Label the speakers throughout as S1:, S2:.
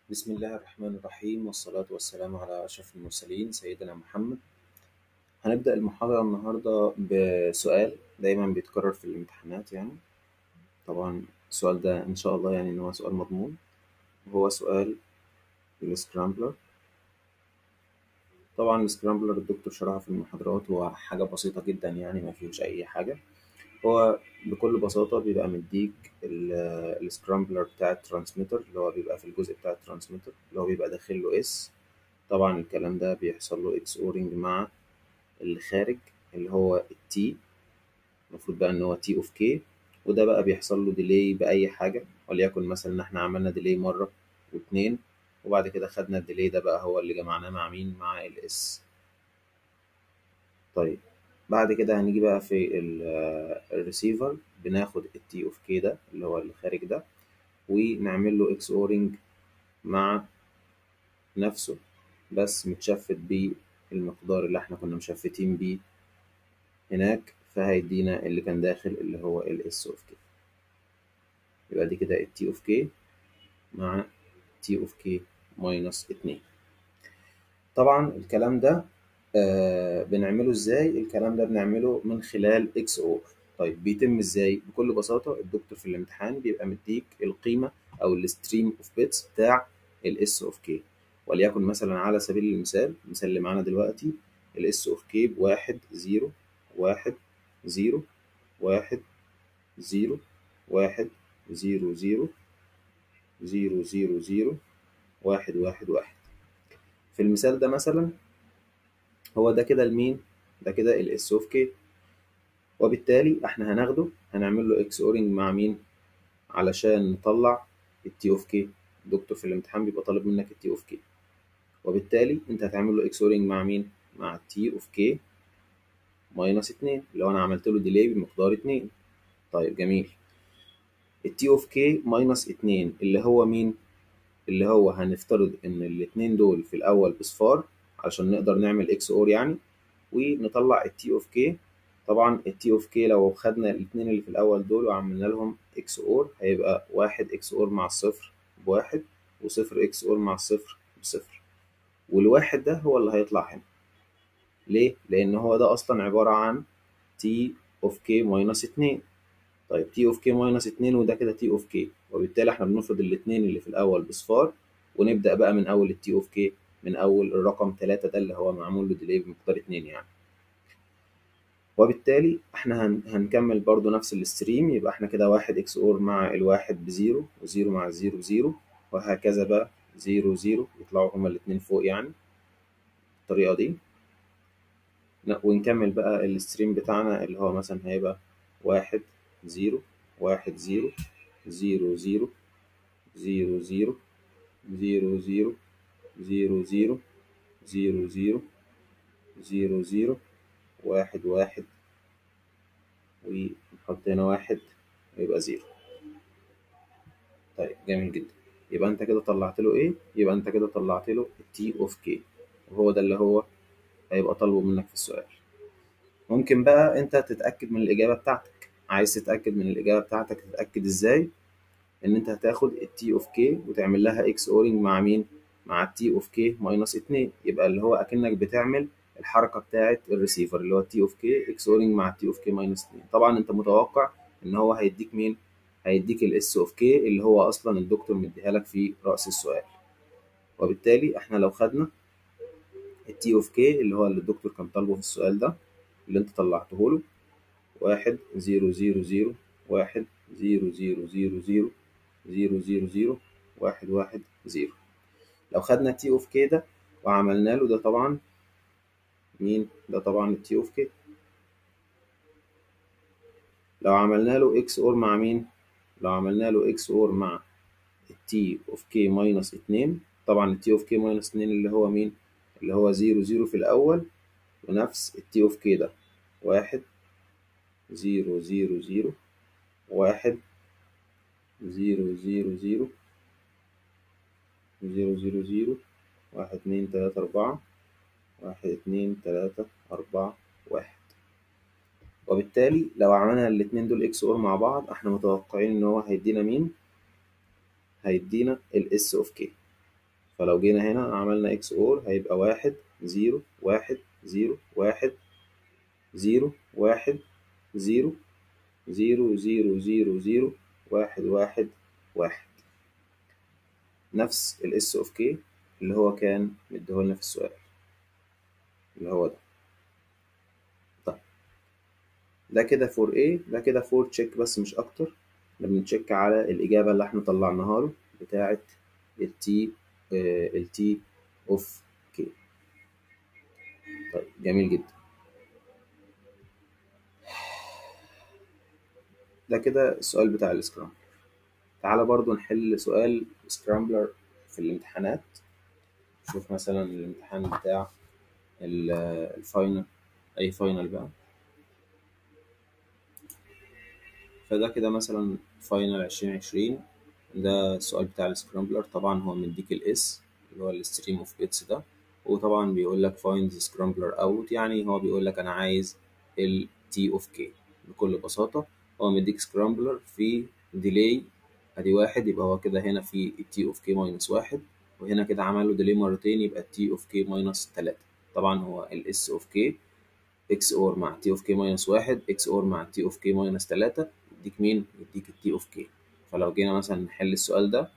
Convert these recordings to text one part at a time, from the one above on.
S1: بسم الله الرحمن الرحيم والصلاة والسلام على أشرف المرسلين سيدنا محمد هنبدأ المحاضرة النهاردة بسؤال دايما بيتكرر في الامتحانات يعني طبعا السؤال ده إن شاء الله يعني إن هو سؤال مضمون وهو سؤال السكرامبلر طبعا السكرامبلر الدكتور شرحه في المحاضرات هو حاجة بسيطة جدا يعني ما فيهوش أي حاجة هو بكل بساطة بيبقى مديك السكرامبلر بتاع الترانسميتر اللي هو بيبقى في الجزء بتاع الترانسميتر اللي هو بيبقى داخل له اس طبعا الكلام ده بيحصل له اكس اورنج مع اللي خارج اللي هو التي المفروض بقى ان هو تي اوف كي وده بقى بيحصل له ديلي بأي حاجة وليكن مثلا ان احنا عملنا ديلي مرة واتنين وبعد كده خدنا الديلي ده بقى هو اللي جمعناه مع مين مع الاس طيب بعد كده هنيجي بقى في الريسيفر بناخد التي اوف كي ده اللي هو اللي خارج ده ونعمل له اكس اورنج مع نفسه بس متشفت بالمقدار اللي احنا كنا مشفتين بيه هناك فهيدينا اللي كان داخل اللي هو الاس اوف كي يبقى دي كده التي اوف كي مع تي اوف كي ماينس اتنين طبعا الكلام ده آه بنعمله ازاي الكلام ده بنعمله من خلال اكس اور طيب بيتم ازاي بكل بساطه الدكتور في الامتحان بيبقى مديك القيمه او الستريم اوف بيتس بتاع الاس اوف كي وليكن مثلا على سبيل المثال المثال اللي معانا دلوقتي الاس اوف كي بواحد زيرو واحد زيرو واحد زيرو واحد زيرو زيرو زيرو زيرو زيرو واحد واحد واحد في المثال ده مثلا هو ده كده المين ده كده الاس اوف كي وبالتالي احنا هناخده هنعمل له اكس اورنج مع مين علشان نطلع التي اوف كي الدكتور في الامتحان بيبقى طالب منك التي اوف كي وبالتالي انت هتعمل له اكس اورنج مع مين مع التي اوف كي ماينس اتنين لو انا عملت له ديلي بمقدار اتنين طيب جميل التي اوف كي ماينس اتنين اللي هو مين اللي هو هنفترض ان الاتنين دول في الاول بصفار علشان نقدر نعمل اكس اور يعني ونطلع التي اوف كي طبعا التي اوف كي لو خدنا الاثنين اللي في الاول دول وعملنا لهم اكس اور هيبقى واحد اكس اور مع الصفر بواحد وصفر اكس اور مع الصفر بصفر والواحد ده هو اللي هيطلع هنا ليه؟ لان هو ده اصلا عبارة عن تي اوف كي ماينس اتنين طيب تي اوف كي ماينس اتنين وده كده تي اوف كي وبالتالي احنا بنفرض الاثنين اللي في الاول بصفار ونبدأ بقى من اول التي اوف كي من أول الرقم تلاتة ده اللي هو معمول له ديلي بمقدار اتنين يعني وبالتالي احنا هن هنكمل برضو نفس الستريم يبقى احنا كده واحد اكس اور مع الواحد بزيرو وزيرو مع الزيرو بزيرو وهكذا بقى زيرو زيرو يطلعوا هما الاتنين فوق يعني بالطريقة دي ونكمل بقى الستريم بتاعنا اللي هو مثلا هيبقى واحد زيرو واحد زيرو زيرو زيرو زيرو زيرو زيرو زيرو زيرو زيرو زيرو زيرو زيرو زيرو واحد واحد ونحط هنا واحد ويبقى زيرو طيب جميل جدا يبقى انت كده طلعت له ايه يبقى انت كده طلعت له التي اوف كي وهو ده اللي هو هيبقى طالبه منك في السؤال ممكن بقى انت تتاكد من الاجابه بتاعتك عايز تتاكد من الاجابه بتاعتك تتاكد ازاي ان انت هتاخد التي اوف كي وتعمل لها اكس اورنج مع مين مع التي اوف كي ماينس 2 يبقى اللي هو اكنك بتعمل الحركه بتاعه الريسيفر اللي هو التي اوف كي اكس اورنج مع التي اوف كي ماينس 2 طبعا انت متوقع ان هو هيديك مين هيديك الاس اوف كي اللي هو اصلا الدكتور مديها لك في راس السؤال وبالتالي احنا لو خدنا التي اوف كي اللي هو اللي الدكتور كان طالبه في السؤال ده اللي انت طلعته له واحد زيرو زيرو زيرو واحد زيرو زيرو زيرو زيرو زيرو زيرو زيرو واحد واحد زيرو لو خدنا تي اوف كي ده وعملنا له ده طبعا مين ده طبعا التي اوف كي لو عملنا له اكس اور مع مين لو عملنا له اكس اور مع التي اوف كي ماينس اتنين طبعا التي اوف كي ماينس اتنين اللي هو مين اللي هو زيرو زيرو في الاول ونفس التي اوف كي ده واحد زيرو زيرو زيرو واحد زيرو زيرو زيرو زيرو زيرو زيرو واحد اتنين تلاتة أربعة واحد اتنين تلاتة أربعة واحد وبالتالي لو عملنا الاتنين دول اكس اور مع بعض احنا متوقعين ان هو هيدينا مين هيدينا الاس اوف كي فلو جينا هنا عملنا اكس اور هيبقى واحد زيرو واحد زيرو واحد زيرو واحد زيرو زيرو زيرو زيرو زيرو واحد واحد واحد نفس الاس اوف كي اللي هو كان مديهولنا في السؤال اللي هو ده طيب ده كده فور ايه ده كده فور تشيك بس مش اكتر لما نتشيك على الاجابه اللي احنا طلعناها له بتاعه التي التي اوف كي طيب جميل جدا ده كده السؤال بتاع السكرامبلر تعالى برضو نحل سؤال سكرامبلر في الامتحانات شوف مثلا الامتحان بتاع الفاينل اي فاينل بقى فده كده مثلا فاينل عشرين عشرين ده السؤال بتاع السكرامبلر طبعا هو مديك الاس اللي هو الستريم اوف بيتس ده وطبعا بيقول لك find the scrambler out يعني هو بيقول لك انا عايز ال t of k بكل بساطة هو مديك سكرامبلر في ديلي ادي واحد يبقى هو كده هنا في t of k minus واحد وهنا كده عمل له ديلي مرتين يبقى t of k minus تلاتة طبعا هو ال s of k x or مع t of k minus واحد x or مع t of k minus تلاتة يديك مين؟ يديك ال t of k فلو جينا مثلا نحل السؤال ده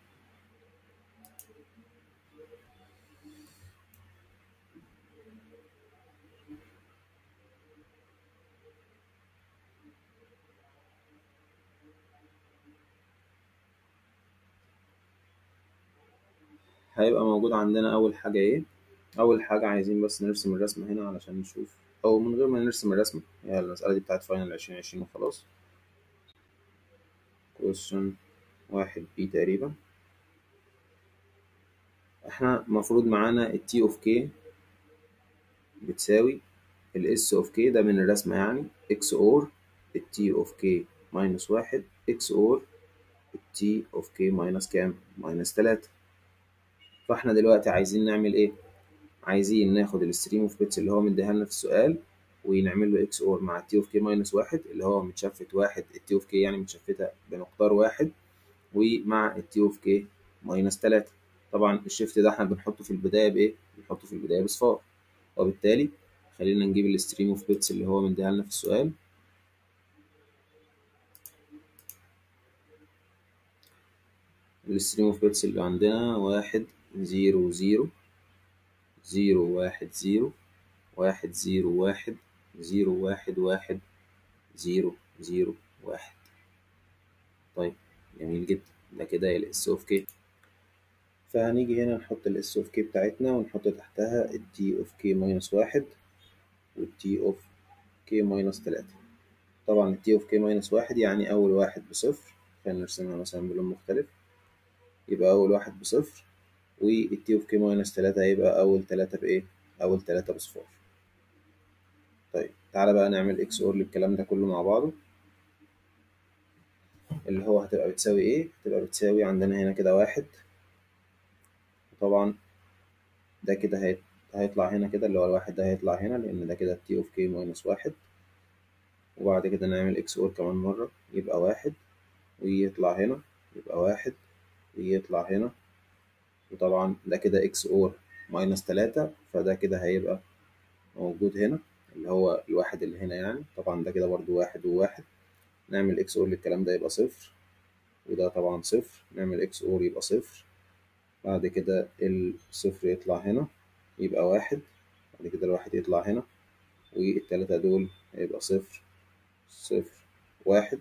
S1: هيبقى موجود عندنا أول حاجة إيه؟ أول حاجة عايزين بس نرسم الرسمة هنا علشان نشوف أو من غير ما نرسم الرسمة هي المسألة دي بتاعت فاينل عشرين عشرين وخلاص question واحد بي تقريبا احنا المفروض معانا ال t of k بتساوي ال s of k ده من الرسمة يعني x or ال t of k minus واحد x or ال t of k minus كام؟ minus تلاتة فاحنا دلوقتي عايزين نعمل ايه؟ عايزين ناخد الستريم اوف بيتس اللي هو مديها لنا في السؤال ونعمل له اكس اور مع التي اوف كي ماينس واحد اللي هو متشفت واحد التي اوف كي يعني متشفتة بمقدار واحد ومع التي اوف كي ماينس تلاتة طبعا الشيفت ده احنا بنحطه في البداية بإيه؟ بنحطه في البداية بصفار وبالتالي خلينا نجيب الستريم اوف بيتس اللي هو مديها لنا في السؤال الستريم اوف بيتس اللي عندنا واحد زيرو زيرو زيرو واحد زيرو واحد زيرو واحد زيرو واحد واحد زيرو زيرو واحد طيب جميل جدا ده كده ال اس اوف كي فهنيجي هنا نحط ال اس اوف كي بتاعتنا ونحط تحتها ال تي اوف كي ماينس واحد وال تي اوف كي ماينس تلاتة طبعا ال تي اوف كي ماينس واحد يعني أول واحد بصفر خلينا نرسمها مثلا بلون مختلف يبقى أول واحد بصفر والتي اوف كي ماينس تلاتة هيبقى أول تلاتة بإيه؟ أول تلاتة بصفار طيب تعالى بقى نعمل اكس اور للكلام ده كله مع بعضه اللي هو هتبقى بتساوي ايه؟ هتبقى بتساوي عندنا هنا كده واحد وطبعا ده كده هيت... هيطلع هنا كده اللي هو الواحد ده هيطلع هنا لأن ده كده تي اوف كي ماينس واحد وبعد كده نعمل اكس اور كمان مرة يبقى واحد ويطلع هنا يبقى واحد ويطلع هنا وطبعا ده كده اكس اور ماينس تلاتة فده كده هيبقى موجود هنا اللي هو الواحد اللي هنا يعني طبعا ده كده برضو واحد وواحد نعمل اكس اور للكلام ده يبقى صفر وده طبعا صفر نعمل اكس اور يبقى صفر بعد كده الصفر يطلع هنا يبقى واحد بعد كده الواحد يطلع هنا والتلاتة دول هيبقى صفر صفر واحد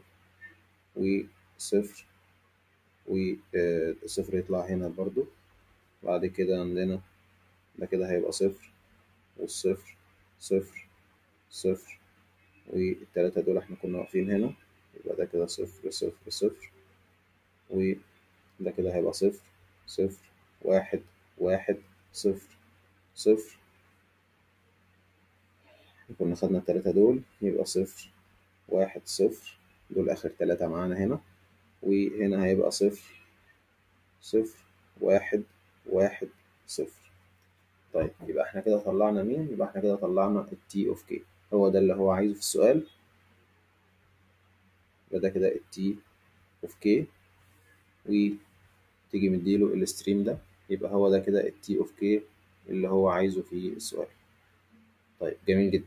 S1: وصفر والصفر يطلع هنا برضو بعد كده عندنا ده كده هيبقى صفر والصفر صفر صفر والتلاتة دول احنا كنا واقفين هنا يبقى ده كده صفر صفر صفر وده كده هيبقى صفر صفر واحد واحد صفر صفر كنا خدنا التلاتة دول يبقى صفر واحد صفر دول آخر تلاتة معانا هنا وهنا هيبقى صفر صفر واحد واحد صفر طيب يبقى احنا كده طلعنا مين؟ يبقى احنا كده طلعنا التي اوف كي هو ده اللي هو عايزه في السؤال يبقى ده كده التي اوف كي وتيجي مديله الستريم ده يبقى هو ده كده التي اوف كي اللي هو عايزه في السؤال طيب جميل جدا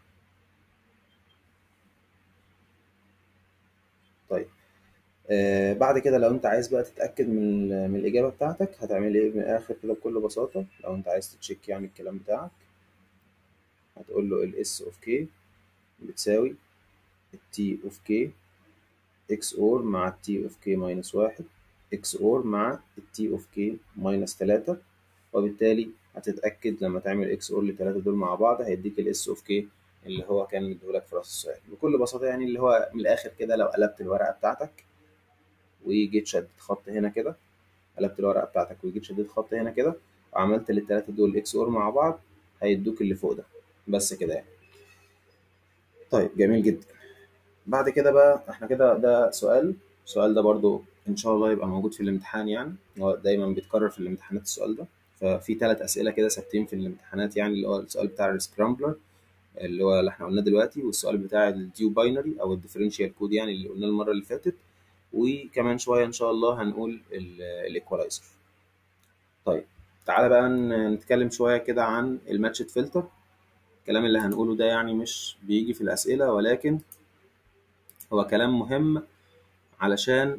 S1: طيب آه بعد كده لو انت عايز بقى تتأكد من, من الإجابة بتاعتك هتعمل ايه من الآخر كده بكل بساطة لو انت عايز تتشيك يعني الكلام بتاعك هتقول له ال S of K بتساوي ال T of K XOR مع ال T of K minus واحد XOR مع ال T of K minus تلاتة وبالتالي هتتأكد لما تعمل XOR لتلاتة دول مع بعض هيديك ال S of K اللي هو كان مديهولك في راس السؤال بكل بساطة يعني اللي هو من الآخر كده لو قلبت الورقة بتاعتك وجيت شديت خط هنا كده قلبت الورقة بتاعتك وجيت شديت خط هنا كده وعملت للتلاتة دول اكس اور مع بعض هيدوك اللي فوق ده بس كده يعني طيب جميل جدا بعد كده بقى احنا كده ده سؤال السؤال ده برضو ان شاء الله يبقى موجود في الامتحان يعني هو دايما بيتكرر في الامتحانات السؤال ده ففي ثلاث اسئله كده ثابتين في الامتحانات يعني اللي هو السؤال بتاع السكرامبلر اللي هو اللي احنا قلناه دلوقتي والسؤال بتاع الديو باينري او الديفرنشال كود يعني اللي قلناه المره اللي فاتت وكمان شويه ان شاء الله هنقول الايكولايزر طيب تعالى بقى نتكلم شويه كده عن الماتشد فلتر الكلام اللي هنقوله ده يعني مش بيجي في الاسئله ولكن هو كلام مهم علشان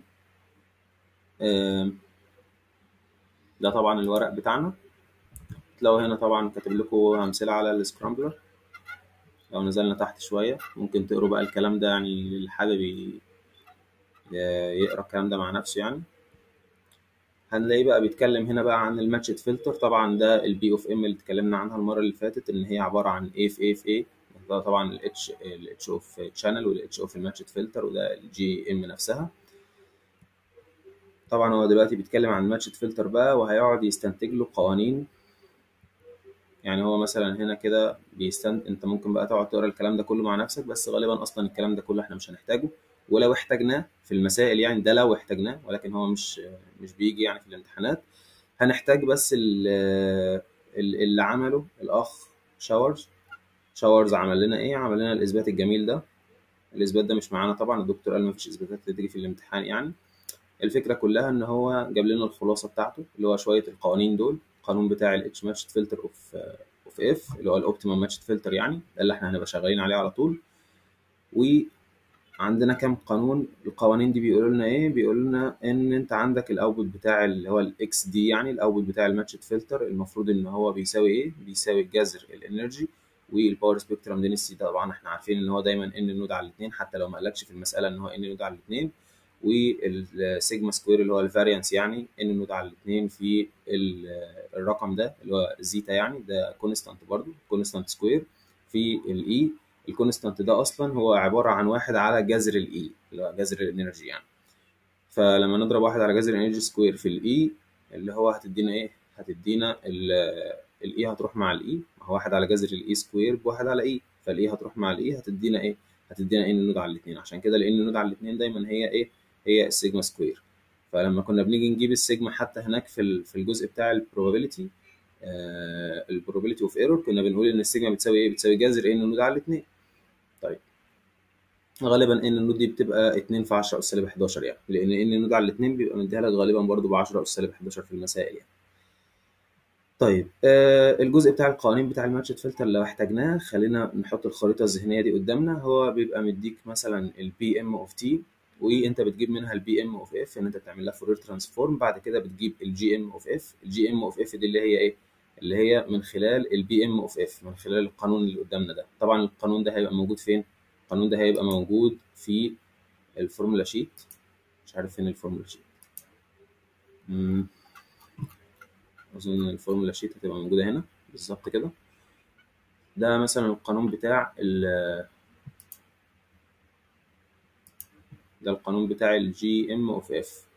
S1: ده طبعا الورق بتاعنا تلاقوا هنا طبعا كاتب لكم امثله على السكرامبلر لو نزلنا تحت شويه ممكن تقروا بقى الكلام ده يعني اللي حابب يقرا الكلام ده مع نفسه يعني هنلاقيه بقى بيتكلم هنا بقى عن الماتشد فلتر طبعا ده البي اوف ام اللي اتكلمنا عنها المره اللي فاتت ان هي عباره عن اي في اي في اي ده طبعا الاتش الاتش اوف شانل والاتش اوف الماتشد فلتر وده الجي ام نفسها طبعا هو دلوقتي بيتكلم عن الماتشد فلتر بقى وهيقعد يستنتج له قوانين يعني هو مثلا هنا كده بيستنت انت ممكن بقى تقعد تقرا الكلام ده كله مع نفسك بس غالبا اصلا الكلام ده كله احنا مش هنحتاجه ولو احتاجناه في المسائل يعني ده لو احتاجناه ولكن هو مش مش بيجي يعني في الامتحانات هنحتاج بس اللي عمله الاخ شاورز شاورز عمل لنا ايه عمل لنا الاثبات الجميل ده الاثبات ده مش معانا طبعا الدكتور قال ما فيش اثباتات تيجي في الامتحان يعني الفكره كلها ان هو جاب لنا الخلاصه بتاعته اللي هو شويه القوانين دول القانون بتاع الاتش ماتشد فلتر اوف اوف اف اللي هو الاوبتيمم ماتشد فلتر يعني ده اللي احنا هنبقى شغالين عليه على طول وعندنا كام قانون القوانين دي بيقولوا لنا ايه بيقولوا لنا ان انت عندك الاوتبوت بتاع اللي هو الاكس دي يعني الاوتبوت بتاع الماتشد فلتر المفروض ان هو بيساوي ايه بيساوي جذر الانرجي والباور سبيكترم دينستي طبعا احنا عارفين ان هو دايما ان نود على الاثنين حتى لو ما قالكش في المساله ان هو ان نود على الاثنين والسيجما سكوير اللي هو الفاريانس يعني ان نود على الاثنين في الرقم ده اللي هو زيتا يعني ده كونستانت برضو كونستانت سكوير في الاي الكونستانت ده اصلا هو عباره عن واحد على جذر الاي اللي هو جذر الانرجي يعني فلما نضرب واحد على جذر الانرجي سكوير في الاي اللي هو هتدينا ايه هتدينا الاي هتروح مع الاي ما هو واحد على جذر الاي سكوير بواحد على اي فالاي هتروح مع الاي هتدينا ايه هتدينا ان نود على الاثنين عشان كده لان نود على الاثنين دايما هي ايه هي السيجما سكوير فلما كنا بنيجي نجيب السيجما حتى هناك في في الجزء بتاع البروبابيلتي البروبابيلتي اوف ايرور كنا بنقول ان السيجما بتساوي ايه بتساوي جذر ان نود على الاثنين طيب غالبا ان النود دي بتبقى 2 في 10 اس سالب 11 يعني لان ان النود على الاثنين بيبقى مديها لك غالبا برضو ب 10 اس سالب 11 في المسائل يعني طيب آه الجزء بتاع القوانين بتاع الماتشد فلتر لو احتاجناه خلينا نحط الخريطه الذهنيه دي قدامنا هو بيبقى مديك مثلا البي ام اوف تي وانت بتجيب منها البي ام اوف اف ان انت تعمل لها فورير ترانسفورم بعد كده بتجيب الجي ام اوف اف الجي ام اوف اف دي اللي هي ايه اللي هي من خلال البي ام اوف اف من خلال القانون اللي قدامنا ده طبعا القانون ده هيبقى موجود فين القانون ده هيبقى موجود في الفورمولا شيت مش عارف فين الفورمولا شيت امم اظن الفورمولا شيت هتبقى موجوده هنا بالظبط كده ده مثلا القانون بتاع ال ده القانون بتاع الجي ام اوف اف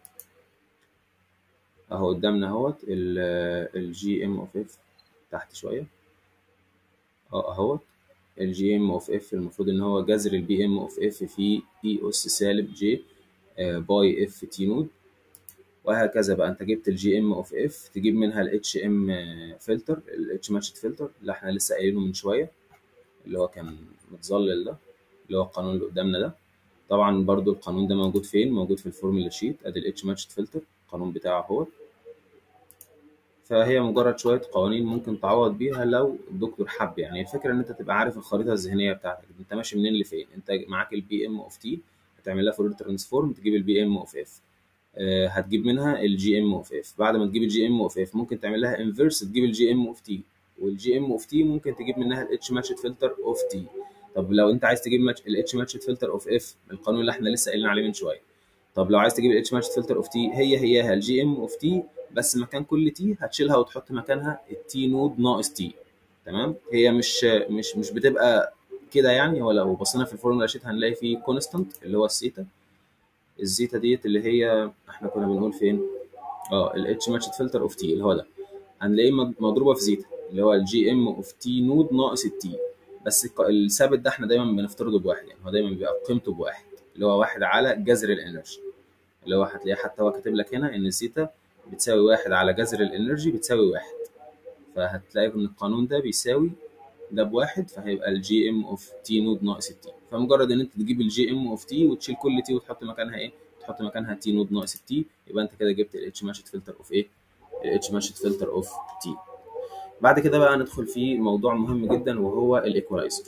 S1: اهو قدامنا اهوت الجي ام اوف اف تحت شويه اه اهوت الجي ام اوف اف المفروض ان هو جذر البي ام اوف اف في اي اس سالب جي باي اف تي نود وهكذا بقى انت جبت الجي ام اوف اف تجيب منها الاتش ام فلتر الاتش ماتشد فلتر اللي احنا لسه قايلينه من شويه اللي هو كان متظلل ده اللي هو القانون اللي قدامنا ده طبعا برضو القانون ده موجود فين موجود في الفورمولا شيت ادي الاتش ماتشد فلتر القانون بتاعه هو فهي مجرد شويه قوانين ممكن تعوض بيها لو الدكتور حب يعني الفكره ان انت تبقى عارف الخريطه الذهنيه بتاعتك انت ماشي منين لفين انت معاك البي ام اوف تي هتعمل لها فور ترانسفورم تجيب البي ام اوف اف هتجيب منها الجي ام اوف اف بعد ما تجيب الجي ام اوف اف ممكن تعمل لها انفيرس تجيب الجي ام اوف تي والجي ام اوف تي ممكن تجيب منها الاتش ماتشد فلتر اوف تي طب لو انت عايز تجيب الاتش ماتشد فلتر اوف اف القانون اللي احنا لسه قايلين عليه من شويه طب لو عايز تجيب الاتش ماتشد فلتر اوف تي هي هياها الجي ام اوف تي بس مكان كل تي هتشيلها وتحط مكانها التي نود ناقص تي تمام هي مش مش مش بتبقى كده يعني هو لو بصينا في الفورمولا شيت هنلاقي فيه كونستانت اللي هو الثيتا الزيتا ديت اللي هي احنا كنا بنقول فين اه الاتش ماتشد فلتر اوف تي اللي هو ده هنلاقيه مضروبه في زيتا اللي هو الجي ام اوف تي نود ناقص التي بس الثابت ده احنا دايما بنفترضه بواحد يعني هو دايما بيبقى قيمته بواحد اللي هو واحد على جذر الانرجي اللي هو هتلاقيه حتى هو كاتب لك هنا ان الزيتا بتساوي واحد على جذر الانرجي بتساوي واحد فهتلاقي ان القانون ده بيساوي ده بواحد فهيبقى الجي ام اوف تي نود ناقص التي فمجرد ان انت تجيب الجي ام اوف تي وتشيل كل تي وتحط مكانها ايه تحط مكانها تي نود ناقص التي يبقى انت كده جبت الاتش ماشد فلتر اوف ايه الاتش ماشد فلتر اوف تي بعد كده بقى ندخل في موضوع مهم جدا وهو الايكولايزر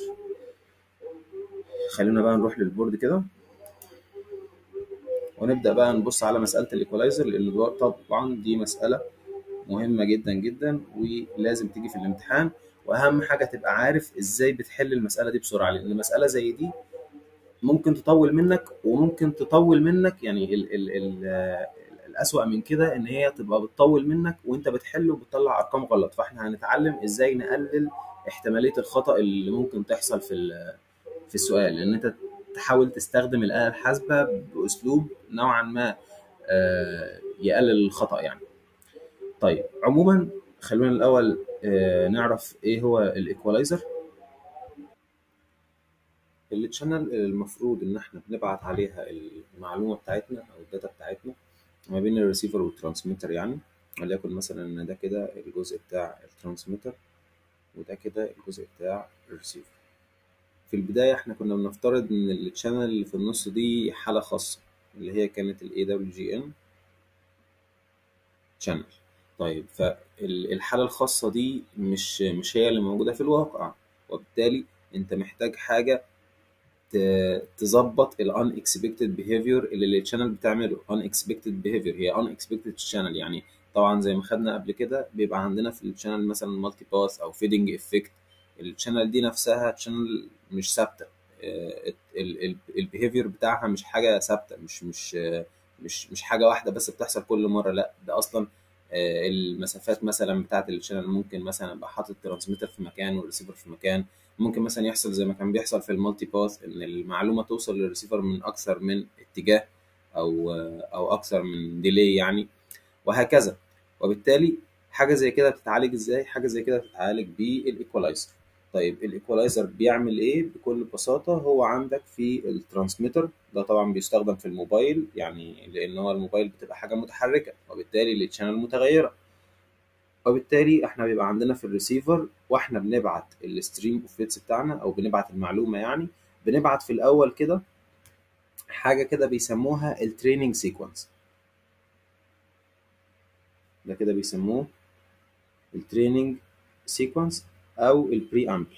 S1: خلينا بقى نروح للبورد كده ونبدا بقى نبص على مساله الايكولايزر لان طبعا دي مساله مهمه جدا جدا ولازم تيجي في الامتحان واهم حاجه تبقى عارف ازاي بتحل المساله دي بسرعه لان مساله زي دي ممكن تطول منك وممكن تطول منك يعني ال ال ال الاسوأ من كده ان هي تبقى بتطول منك وانت بتحل وبتطلع ارقام غلط فاحنا هنتعلم ازاي نقلل احتماليه الخطا اللي ممكن تحصل في في السؤال لان انت تحاول تستخدم الاله الحاسبه باسلوب نوعا ما يقلل الخطا يعني طيب عموما خلونا الاول نعرف ايه هو الايكولايزر التشانل المفروض ان احنا بنبعت عليها المعلومه بتاعتنا او الداتا بتاعتنا ما بين الريسيفر والترانسميتر يعني وليكن مثلا ان ده كده الجزء بتاع الترانسميتر وده كده الجزء بتاع الريسيفر في البدايه احنا كنا بنفترض ان التشانل اللي في النص دي حاله خاصه اللي هي كانت الاي دبليو جي ام شانل طيب فالحاله الخاصه دي مش مش هي اللي موجوده في الواقع وبالتالي انت محتاج حاجه تظبط الان اكسبكتد بيهيفير اللي الشانل بتعمله ان اكسبكتد بيهيفير هي ان اكسبكتد شانل يعني طبعا زي ما خدنا قبل كده بيبقى عندنا في الشانل مثلا مالتي باث او فيدنج افكت الشانل دي نفسها شانل مش ثابته البيهيفير بتاعها مش حاجه ثابته مش مش مش مش حاجه واحده بس بتحصل كل مره لا ده اصلا المسافات مثلا بتاعه الشانل ممكن مثلا ابقى حاطط ترانسميتر في مكان والريسيفر في مكان ممكن مثلا يحصل زي ما كان بيحصل في المالتي باث ان المعلومه توصل للريسيفر من اكثر من اتجاه او او اكثر من ديلي يعني وهكذا وبالتالي حاجه زي كده بتتعالج ازاي حاجه زي كده بتتعالج بالايكولايزر طيب الايكولايزر بيعمل ايه بكل بساطه هو عندك في الترانسميتر ده طبعا بيستخدم في الموبايل يعني لان هو الموبايل بتبقى حاجه متحركه وبالتالي الشانل متغيره وبالتالي احنا بيبقى عندنا في الريسيفر واحنا بنبعت الستريم اوف بيتس بتاعنا او بنبعت المعلومه يعني بنبعت في الاول كده حاجه كده بيسموها التريننج سيكونس ده كده بيسموه التريننج سيكونس او البري امبل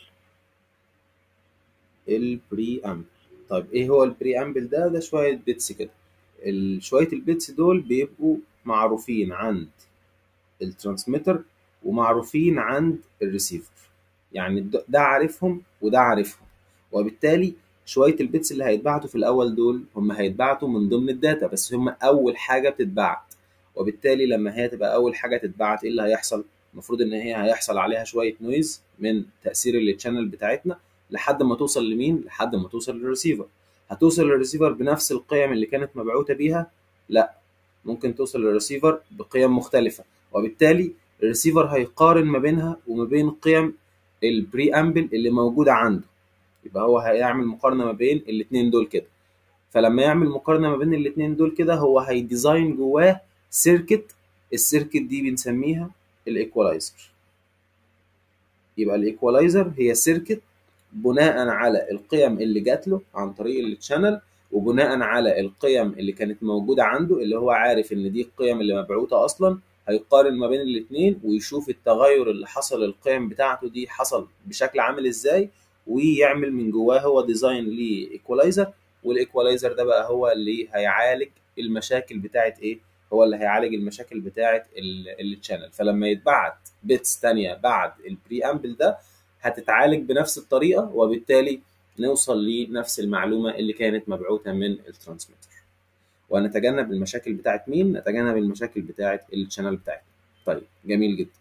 S1: البري امبل طيب ايه هو البري امبل ده ده شويه بيتس كده شويه البيتس دول بيبقوا معروفين عند الترانسميتر ومعروفين عند الريسيفر يعني ده عارفهم وده عارفهم وبالتالي شويه البيتس اللي هيتبعتوا في الاول دول هم هيتبعتوا من ضمن الداتا بس هم اول حاجه بتتبعت وبالتالي لما هي تبقى اول حاجه تتبعت ايه اللي هيحصل المفروض ان هي هيحصل عليها شويه نويز من تاثير التشانل بتاعتنا لحد ما توصل لمين لحد ما توصل للريسيفر هتوصل للريسيفر بنفس القيم اللي كانت مبعوثه بيها لا ممكن توصل للريسيفر بقيم مختلفه وبالتالي الريسيفر هيقارن ما بينها وما بين قيم البري امبل اللي موجوده عنده يبقى هو هيعمل مقارنه ما بين الاثنين دول كده فلما يعمل مقارنه ما بين الاثنين دول كده هو هيديزاين جواه سيركت السيركت دي بنسميها الايكولايزر يبقى الايكولايزر هي سيركت بناء على القيم اللي جات له عن طريق التشانل وبناء على القيم اللي كانت موجوده عنده اللي هو عارف ان دي القيم اللي مبعوثه اصلا هيقارن ما بين الاثنين ويشوف التغير اللي حصل القيم بتاعته دي حصل بشكل عامل ازاي ويعمل من جواه هو ديزاين لايكولايزر والايكولايزر ده بقى هو اللي هيعالج المشاكل بتاعت ايه هو اللي هيعالج المشاكل بتاعت التشانل فلما يتبعت بيتس تانية بعد البري امبل ده هتتعالج بنفس الطريقه وبالتالي نوصل لنفس المعلومه اللي كانت مبعوثه من الترانسميتر ونتجنب المشاكل بتاعت مين نتجنب المشاكل بتاعت الشانل بتاعتنا طيب جميل جدا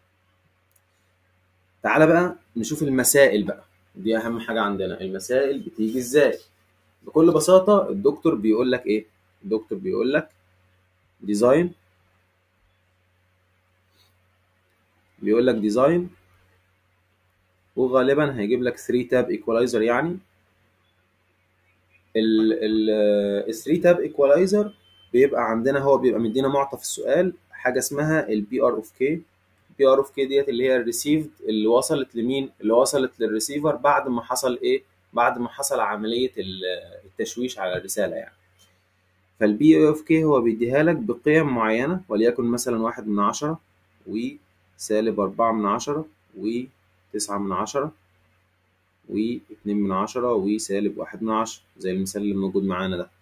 S1: تعالى بقى نشوف المسائل بقى دي اهم حاجه عندنا المسائل بتيجي ازاي بكل بساطه الدكتور بيقول لك ايه الدكتور بيقول لك ديزاين بيقول لك ديزاين وغالبا هيجيب لك 3 تاب ايكولايزر يعني ال 3 تاب ايكولايزر بيبقى عندنا هو بيبقى مدينا معطى في السؤال حاجه اسمها البي ار اوف كي البي ار اوف كي ديت اللي هي الريسيفد اللي وصلت لمين اللي وصلت للريسيفر بعد ما حصل ايه بعد ما حصل عمليه التشويش على الرساله يعني فالبي اوف كي هو بيديها لك بقيم معينه وليكن مثلا واحد من عشرة وسالب أربعة من عشرة وتسعة من عشرة واتنين من عشرة وسالب واحد من عشرة زي المثال اللي موجود معانا ده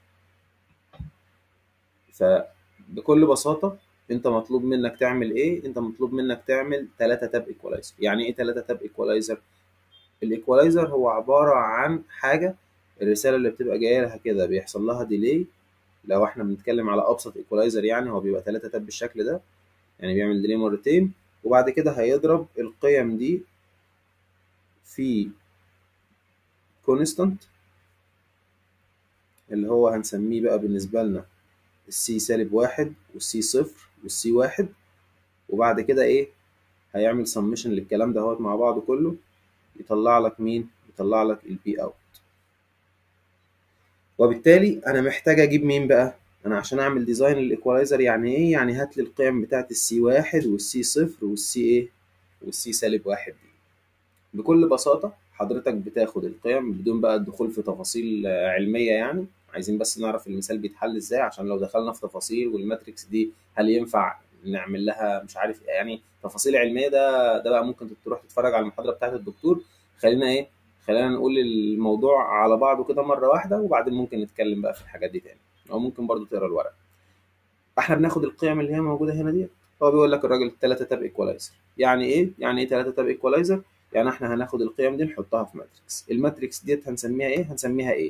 S1: فبكل بساطة انت مطلوب منك تعمل ايه انت مطلوب منك تعمل تلاتة تاب ايكولايزر يعني ايه تلاتة تاب ايكولايزر الايكولايزر هو عبارة عن حاجة الرسالة اللي بتبقى جاية لها كده بيحصل لها ديلي لو احنا بنتكلم على ابسط ايكولايزر يعني هو بيبقى تلاتة تاب بالشكل ده يعني بيعمل ديلي مرتين وبعد كده هيضرب القيم دي في كونستانت اللي هو هنسميه بقى بالنسبة لنا السي سالب واحد والسي صفر والسي واحد وبعد كده ايه هيعمل سمشن للكلام ده هوت مع بعضه كله يطلع لك مين يطلع لك البي اوت وبالتالي انا محتاج اجيب مين بقى انا عشان اعمل ديزاين للايكولايزر يعني ايه يعني هات لي القيم بتاعت السي واحد والسي صفر والسي ايه والسي سالب واحد دي بكل بساطة حضرتك بتاخد القيم بدون بقى الدخول في تفاصيل علمية يعني عايزين بس نعرف المثال بيتحل ازاي عشان لو دخلنا في تفاصيل والماتريكس دي هل ينفع نعمل لها مش عارف يعني تفاصيل علميه ده ده بقى ممكن تروح تتفرج على المحاضره بتاعت الدكتور خلينا ايه خلينا نقول الموضوع على بعضه كده مره واحده وبعدين ممكن نتكلم بقى في الحاجات دي تاني او ممكن برضو تقرا الورق احنا بناخد القيم اللي هي موجوده هنا دي هو بيقول لك الراجل 3 تاب ايكولايزر يعني ايه يعني ايه 3 تاب ايكولايزر يعني احنا هناخد القيم دي نحطها في ماتريكس الماتريكس ديت هنسميها ايه هنسميها ايه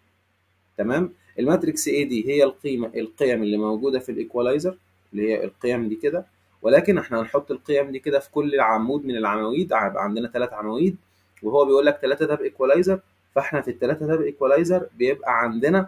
S1: تمام الماتريكس ايه دي هي القيمه القيم اللي موجوده في الايكولايزر اللي هي القيم دي كده ولكن احنا هنحط القيم دي كده في كل عمود من العواميد هيبقى عندنا ثلاث عواميد وهو بيقول لك ثلاثه تاب ايكولايزر فاحنا في الثلاثه تاب ايكولايزر بيبقى عندنا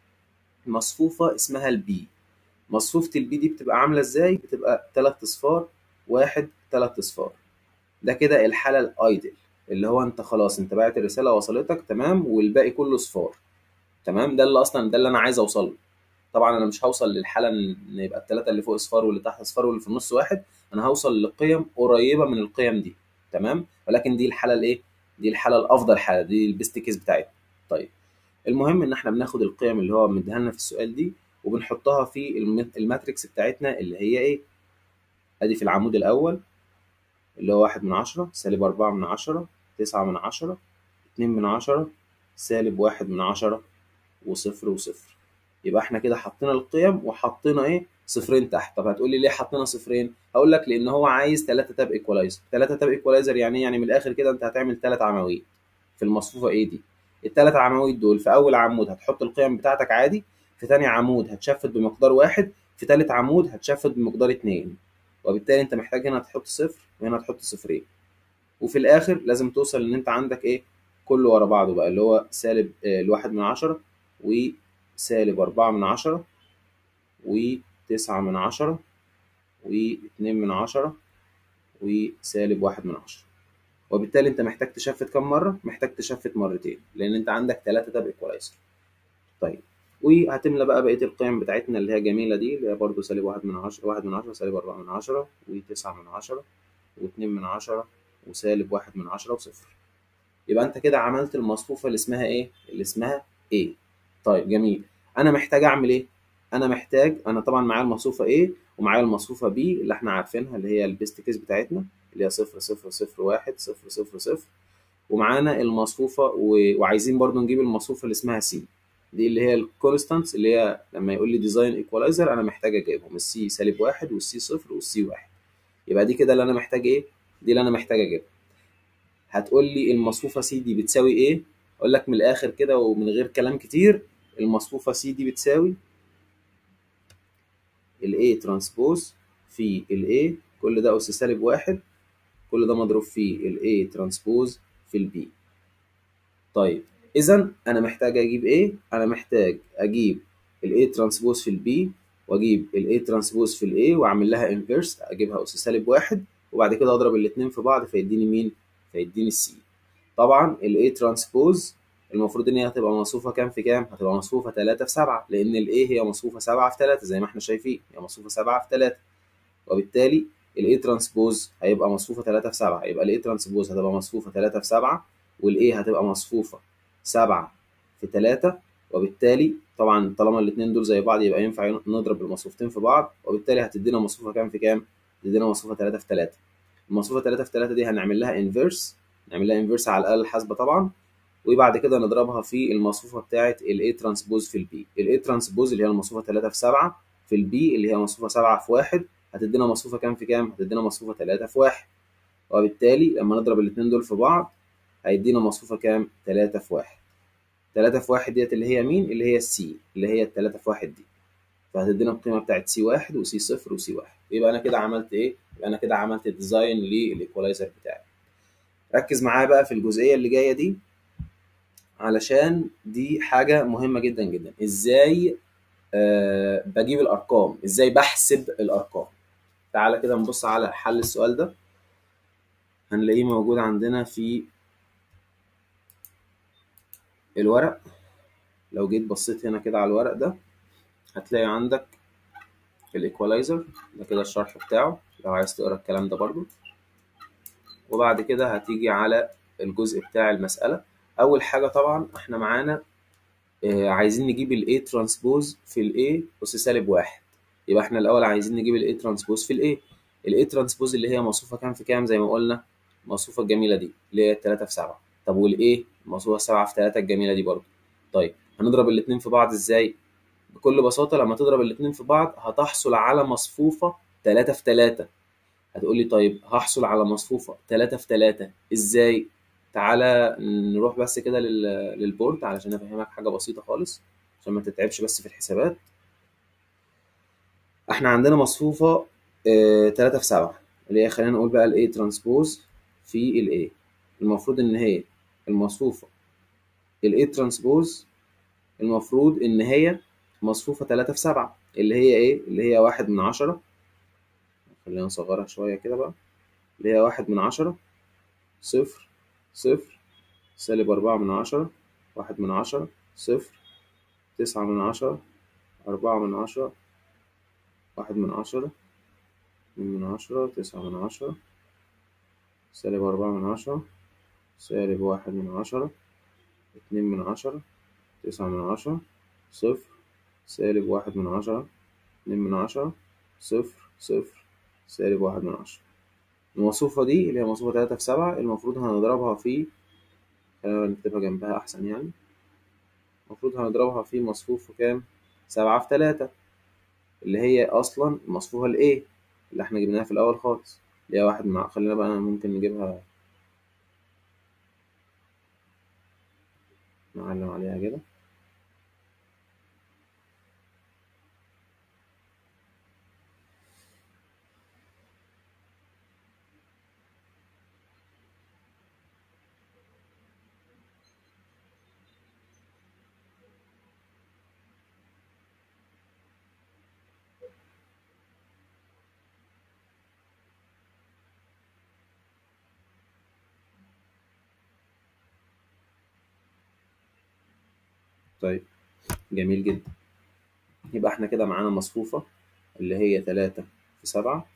S1: مصفوفه اسمها البي مصفوفه البي دي بتبقى عامله ازاي بتبقى ثلاث اصفار واحد ثلاث اصفار ده كده الحاله الايدل اللي هو انت خلاص انت بعت الرساله وصلتك تمام والباقي كله صفار تمام ده اللي اصلا ده اللي انا عايز اوصل له طبعا انا مش هوصل للحاله ان يبقى الثلاثه اللي فوق اصفار واللي تحت اصفار واللي في النص واحد انا هوصل لقيم قريبه من القيم دي تمام ولكن دي الحاله الايه دي الحاله الافضل حاله دي البيست كيس بتاعتنا طيب المهم ان احنا بناخد القيم اللي هو مديها لنا في السؤال دي وبنحطها في الماتريكس بتاعتنا اللي هي ايه ادي في العمود الاول اللي هو واحد من عشرة سالب أربعة من عشرة تسعة من عشرة اتنين من عشرة سالب واحد من عشرة وصفر وصفر يبقى احنا كده حطينا القيم وحطينا ايه صفرين تحت طب هتقول لي ليه حطينا صفرين هقول لك لان هو عايز 3 تاب ايكولايزر 3 تاب ايكولايزر يعني ايه يعني من الاخر كده انت هتعمل ثلاث عواميد في المصفوفه ايه دي الثلاث عواميد دول في اول عمود هتحط القيم بتاعتك عادي في ثاني عمود هتشفت بمقدار واحد في ثالث عمود هتشفت بمقدار اتنين وبالتالي انت محتاج هنا تحط صفر وهنا تحط صفرين وفي الاخر لازم توصل ان انت عندك ايه كله ورا بعضه بقى اللي هو سالب اه الواحد من عشرة وسالب أربعة من عشرة وتسعة من عشرة واتنين من عشرة وسالب واحد من عشرة وبالتالي انت محتاج تشفت كم مرة؟ محتاج تشفت مرتين لأن انت عندك تلاتة تاب ايكولايزر طيب وهتملى بقى بقية القيم بتاعتنا اللي هي جميلة دي اللي هي برضه سالب واحد من عشرة واحد من عشرة سالب أربعة من عشرة وتسعة من عشرة واتنين من عشرة وسالب واحد من عشرة وصفر يبقى انت كده عملت المصفوفة اللي اسمها ايه؟ اللي اسمها ايه طيب جميل انا محتاج اعمل ايه؟ انا محتاج انا طبعا معايا المصفوفة ايه ومعايا المصفوفة B اللي احنا عارفينها اللي هي البيست كيس بتاعتنا اللي هي صفر صفر صفر واحد صفر صفر صفر ومعانا المصفوفة و... وعايزين برضو نجيب المصفوفة اللي اسمها C دي اللي هي الكونستانتس اللي هي لما يقول لي ديزاين ايكولايزر انا محتاج اجيبهم السي سالب واحد والسي صفر والسي واحد يبقى دي كده اللي انا محتاج ايه؟ دي اللي انا محتاج اجيبها هتقول لي المصفوفة سي دي بتساوي ايه؟ اقول لك من الاخر كده ومن غير كلام كتير المصفوفة سي دي بتساوي ال A ترانسبوز في ال A كل ده أس سالب واحد كل ده مضروب في ال A ترانسبوز في ال B طيب إذا أنا محتاج أجيب إيه؟ أنا محتاج أجيب ال A ترانسبوز في ال B وأجيب ال A ترانسبوز في ال A وأعمل لها انفيرس أجيبها أس سالب واحد وبعد كده أضرب الاتنين في بعض فيديني مين؟ فيديني السي طبعا ال A ترانسبوز المفروض ان هي هتبقى مصفوفه كام في كام؟ هتبقى مصفوفه 3 في 7 لان الايه هي مصفوفه 7 في 3 زي ما احنا شايفين هي مصفوفه 7 في 3 وبالتالي الاي ترانسبوز هيبقى مصفوفه 3 في 7 يبقى الاي ترانسبوز هتبقى مصفوفه 3 في 7 والاي هتبقى مصفوفه 7 في 3 وبالتالي طبعا طالما الاثنين دول زي بعض يبقى ينفع نضرب المصفوفتين في بعض وبالتالي هتدينا مصفوفه كام في كام؟ تدينا مصفوفه 3 في 3 المصفوفه 3 في 3 دي هنعمل لها انفيرس نعمل لها انفيرس على الاله الحاسبه طبعا وبعد كده نضربها في المصفوفه بتاعه الاي ترانسبوز في البي الاي ترانسبوز اللي هي المصفوفه 3 في 7 في البي اللي هي مصفوفه 7 في 1 هتدينا مصفوفه كام في كام هتدينا مصفوفه 3 في 1 وبالتالي لما نضرب الاثنين دول في بعض هيدينا مصفوفه كام 3 في 1 3 في 1 ديت اللي هي مين اللي هي السي اللي هي ال 3 في 1 دي فهتدينا القيمه بتاعت سي 1 وسي 0 وسي 1 يبقى انا كده عملت ايه يبقى انا كده عملت ديزاين للايكولايزر بتاعي ركز معايا بقى في الجزئيه اللي جايه دي علشان دي حاجة مهمة جدا جدا ازاي أه بجيب الارقام ازاي بحسب الارقام تعالى كده نبص على حل السؤال ده هنلاقيه موجود عندنا في الورق لو جيت بصيت هنا كده على الورق ده هتلاقي عندك الايكولايزر ده كده الشرح بتاعه لو عايز تقرا الكلام ده برضو وبعد كده هتيجي على الجزء بتاع المسألة اول حاجه طبعا احنا معانا آه عايزين نجيب الاي ترانسبوز في الاي اس سالب واحد يبقى احنا الاول عايزين نجيب الاي ترانسبوز في الاي الاي ترانسبوز اللي هي مصفوفه كام في كام زي ما قلنا المصفوفه الجميله دي اللي هي 3 في 7 طب والاي المصفوفه 7 في 3 الجميله دي برضه طيب هنضرب الاثنين في بعض ازاي بكل بساطه لما تضرب الاثنين في بعض هتحصل على مصفوفه 3 في 3 هتقول لي طيب هحصل على مصفوفه 3 في 3 ازاي تعالى نروح بس كده للبورد علشان افهمك حاجه بسيطه خالص عشان ما تتعبش بس في الحسابات احنا عندنا مصفوفه اه 3 في 7 اللي هي خلينا نقول بقى الاي ترانسبوز في الاي المفروض ان هي المصفوفه الاي ترانسبوز المفروض ان هي مصفوفه 3 في 7 اللي هي ايه اللي هي واحد من عشرة خلينا نصغرها شويه كده بقى اللي هي واحد من عشرة صفر صفر سالب أربعة من عشرة واحد من عشرة صفر تسعة من عشرة أربعة من عشرة واحد من عشرة اتنين من عشرة تسعة من عشرة سالب أربعة من عشرة سالب واحد من عشرة اتنين من عشرة تسعة من عشرة صفر سالب واحد من عشرة اتنين من عشرة صفر صفر سالب واحد من عشرة الموصوفة دي اللي هي موصوفة تلاتة في سبعة المفروض هنضربها في خلينا نكتبها جنبها أحسن يعني المفروض هنضربها في مصفوفة كام؟ سبعة في تلاتة اللي هي أصلا المصفوفة الإيه اللي احنا جبناها في الأول خالص اللي هي واحد مع خلينا بقى ممكن نجيبها نعلم عليها كده طيب جميل جدا يبقى احنا كده معانا مصفوفة اللي هي تلاتة في سبعة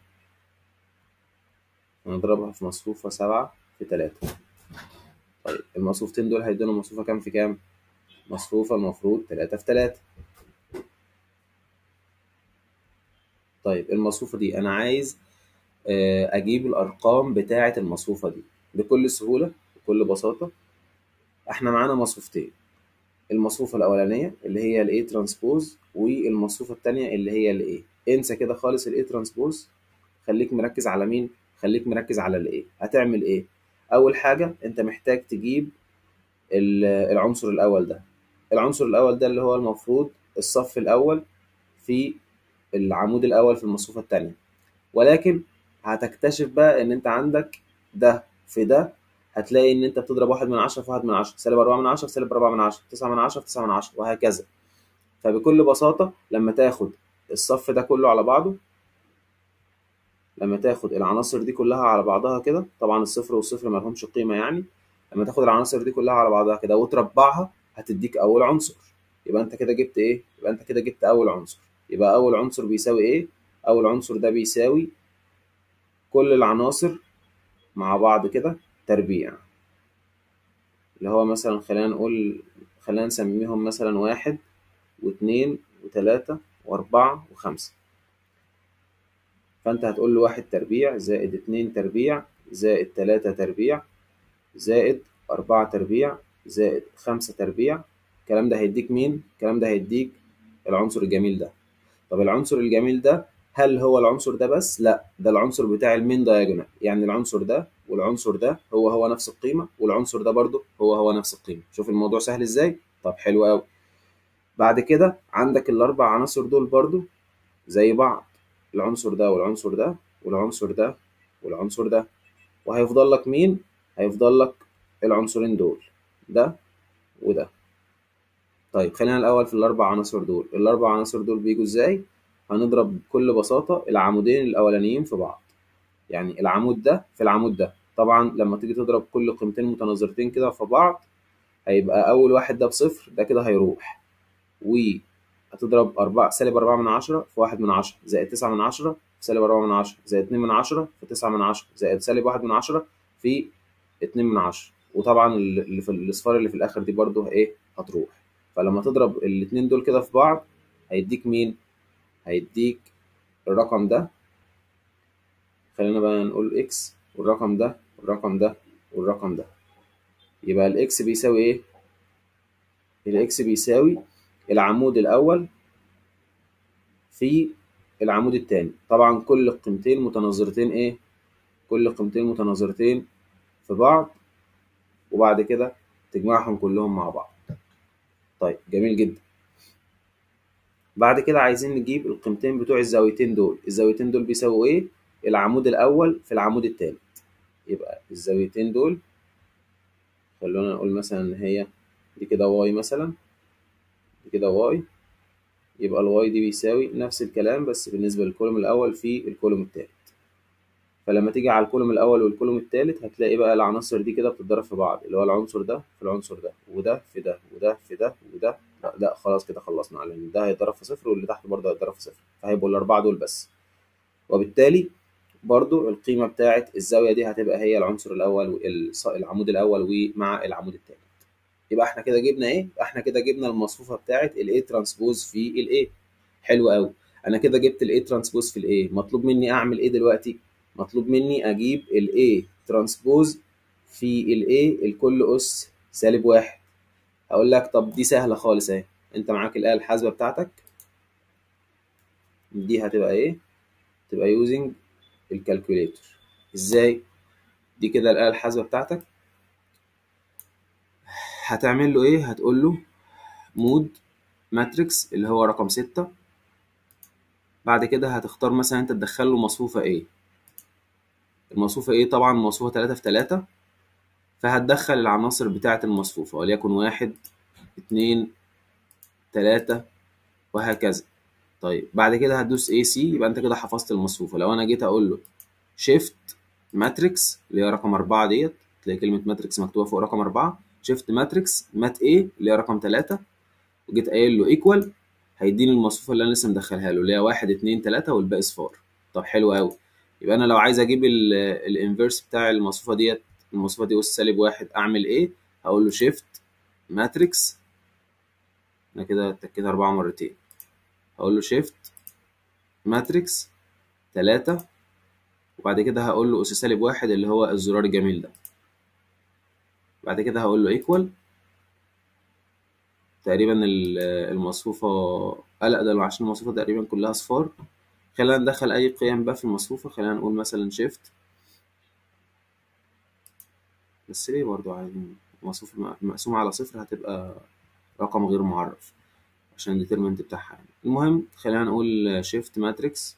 S1: هنضربها في مصفوفة سبعة في تلاتة طيب المصفوفتين دول هيدونا مصفوفة كام في كام؟ مصفوفة المفروض تلاتة في تلاتة طيب المصفوفة دي أنا عايز آه، أجيب الأرقام بتاعة المصفوفة دي بكل سهولة بكل بساطة إحنا معانا مصفوفتين المصفوفة الأولانية اللي هي ال A ترانسبوز والمصفوفة التانية اللي هي ال A انسى كده خالص ال A ترانسبوز خليك مركز على مين؟ خليك مركز على ال A هتعمل إيه؟ أول حاجة أنت محتاج تجيب ال- العنصر الأول ده العنصر الأول ده اللي هو المفروض الصف الأول في العمود الأول في المصفوفة التانية ولكن هتكتشف بقى إن أنت عندك ده في ده هتلاقي إن أنت بتضرب واحد من عشرة في واحد من عشرة سالب أربعة من عشرة في سالب أربعة من عشرة تسعة من عشرة في تسعة من عشرة وهكذا فبكل بساطة لما تاخد الصف ده كله على بعضه لما تاخد العناصر دي كلها على بعضها كده طبعا الصفر والصفر ما لهمش قيمة يعني لما تاخد العناصر دي كلها على بعضها كده وتربعها هتديك أول عنصر يبقى أنت كده جبت إيه؟ يبقى أنت كده جبت أول عنصر يبقى أول عنصر بيساوي إيه؟ أول عنصر ده بيساوي كل العناصر مع بعض كده تربيع اللي هو مثلا خلينا نقول خلينا نسميهم مثلا واحد واثنين وثلاثة وأربعة وخمسة فأنت هتقول له واحد تربيع زائد اتنين تربيع زائد تلاتة تربيع زائد أربعة تربيع زائد خمسة تربيع الكلام ده هيديك مين؟ الكلام ده هيديك العنصر الجميل ده طب العنصر الجميل ده هل هو العنصر ده بس؟ لا ده العنصر بتاع المين دايجونال يعني العنصر ده والعنصر ده هو هو نفس القيمة والعنصر ده برضه هو هو نفس القيمة شوف الموضوع سهل ازاي؟ طب حلو قوي بعد كده عندك الأربع عناصر دول برضه زي بعض العنصر ده والعنصر ده والعنصر ده والعنصر ده وهيفضل لك مين؟ هيفضل لك العنصرين دول ده وده طيب خلينا الأول في الأربع عناصر دول الأربع عناصر دول بيجوا إزاي؟ هنضرب بكل بساطة العمودين الأولانيين في بعض يعني العمود ده في العمود ده طبعا لما تيجي تضرب كل قيمتين متناظرتين كده في بعض هيبقى أول واحد ده بصفر ده كده هيروح وهتضرب أربعة سالب أربعة من عشرة في واحد من عشرة زائد تسعة من عشرة في سالب أربعة من عشرة زائد اتنين من عشرة في تسعة من عشرة زائد سالب واحد من عشرة في اتنين من عشرة وطبعا اللي في الأصفار اللي في الآخر دي برضو إيه هتروح فلما تضرب الاتنين دول كده في بعض هيديك مين؟ هيديك الرقم ده خلينا بقى نقول اكس والرقم ده والرقم ده والرقم ده يبقى الاكس بيساوي ايه؟ الاكس بيساوي العمود الأول في العمود التاني طبعا كل قيمتين متناظرتين ايه؟ كل قيمتين متناظرتين في بعض وبعد كده تجمعهم كلهم مع بعض طيب جميل جدا بعد كده عايزين نجيب القيمتين بتوع الزاويتين دول الزاويتين دول بيساووا ايه العمود الاول في العمود الثالث يبقى الزاويتين دول خلونا نقول مثلا ان هي دي كده واي مثلا دي كده واي يبقى الواي دي بيساوي نفس الكلام بس بالنسبه للكولوم الاول في الكولوم الثالث فلما تيجي على الكولوم الاول والكولوم الثالث هتلاقي بقى العناصر دي كده بتتضرب في بعض اللي هو العنصر ده في العنصر ده وده في ده وده في ده وده لا, لا خلاص كده خلصنا لان ده هيتضرب في صفر واللي تحت برضه هيتضرب في صفر فهيبقوا الاربعه دول بس وبالتالي برضو القيمه بتاعه الزاويه دي هتبقى هي العنصر الاول والعمود الاول ومع العمود الثالث يبقى احنا كده جبنا ايه احنا كده جبنا المصفوفه بتاعه الاي ترانسبوز في الاي حلو قوي انا كده جبت الاي ترانسبوز في الاي مطلوب مني اعمل ايه دلوقتي مطلوب مني اجيب الاي ترانسبوز في الاي الكل اس سالب واحد هقول لك طب دي سهله خالص اهي انت معاك الاله الحاسبه بتاعتك دي هتبقى ايه تبقى يوزنج الكالكوليتر ازاي دي كده الاله الحاسبه بتاعتك هتعمل له ايه هتقول له مود ماتريكس اللي هو رقم ستة بعد كده هتختار مثلا انت تدخل له مصفوفه ايه المصفوفه ايه طبعا مصفوفه تلاتة في تلاتة فهتدخل العناصر بتاعه المصفوفه وليكن واحد اتنين تلاتة وهكذا طيب بعد كده هتدوس اي سي يبقى انت كده حفظت المصفوفه لو انا جيت اقول له شيفت ماتريكس اللي هي رقم أربعة ديت تلاقي كلمة ماتريكس مكتوبة فوق رقم أربعة شيفت ماتريكس مات ايه اللي هي رقم تلاتة وجيت قايل له ايكوال هيديني المصفوفة اللي أنا لسه مدخلها له اللي هي واحد اتنين تلاتة والباقي صفار طب حلو أوي يبقى أنا لو عايز أجيب الانفيرس بتاع المصفوفة ديت المصفوفة دي أس سالب واحد أعمل إيه؟ هقول له شيفت ماتريكس أنا كده اتكيت أربعة مرتين هقول له شيفت ماتريكس تلاتة وبعد كده هقول له أس سالب واحد اللي هو الزرار الجميل ده بعد كده هقول له ايكوال تقريبا ال- المصفوفة آه لا ده عشان المصفوفة تقريبا كلها صفار خلينا ندخل أي قيم بقى في المصفوفة خلينا نقول مثلا شيفت بس ليه برضو عايزين مصفوفة مقسومة على صفر هتبقى رقم غير معرف عشان الديترمنت بتاعها يعني المهم خلينا نقول شيفت ماتريكس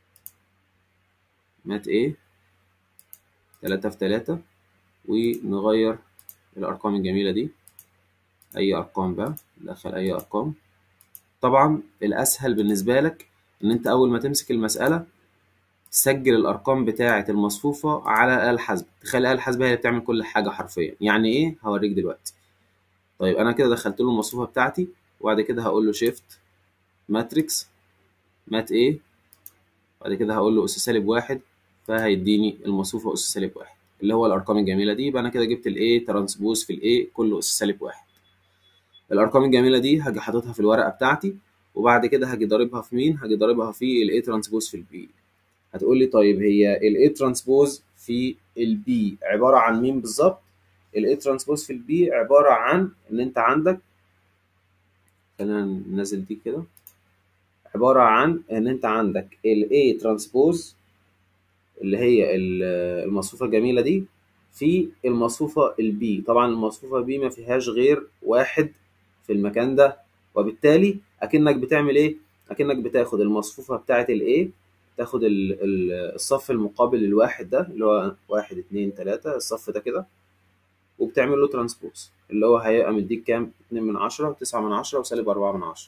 S1: مات ايه تلاتة في تلاتة ونغير الأرقام الجميلة دي أي أرقام بقى ندخل أي أرقام طبعا الأسهل بالنسبة لك إن أنت أول ما تمسك المسألة تسجل الأرقام بتاعة المصفوفة على آلة حاسبة تخلي الآلة الحاسبة هي اللي بتعمل كل حاجة حرفيا يعني إيه هوريك دلوقتي طيب أنا كده دخلت له المصفوفة بتاعتي وبعد كده هقول له شيفت ماتريكس مات ايه بعد كده هقول له اس سالب واحد فهيديني المصفوفة اس سالب واحد اللي هو الارقام الجميلة دي يبقى انا كده جبت الاي ترانسبوز في الاي كله اس سالب واحد الارقام الجميلة دي هاجي حاططها في الورقة بتاعتي وبعد كده هاجي ضاربها في مين هاجي ضاربها في الاي ترانسبوز في البي هتقول لي طيب هي الاي ترانسبوز في البي عبارة عن مين بالظبط الاي ترانسبوز في البي عبارة عن ان انت عندك خلينا ننزل دي كده عبارة عن إن أنت عندك ال A ترانسبوز اللي هي المصفوفة الجميلة دي في المصفوفة ال B طبعا المصفوفة B ما فيهاش غير واحد في المكان ده وبالتالي أكنك بتعمل إيه؟ أكنك بتاخد المصفوفة بتاعة ال A تاخد ال- ال- الصف المقابل للواحد ده اللي هو واحد اتنين تلاتة الصف ده كده وبتعمل له ترانسبوز اللي هو هيبقى مديك كام؟ اتنين من عشرة وتسعة من عشرة وسالب أربعة من عشرة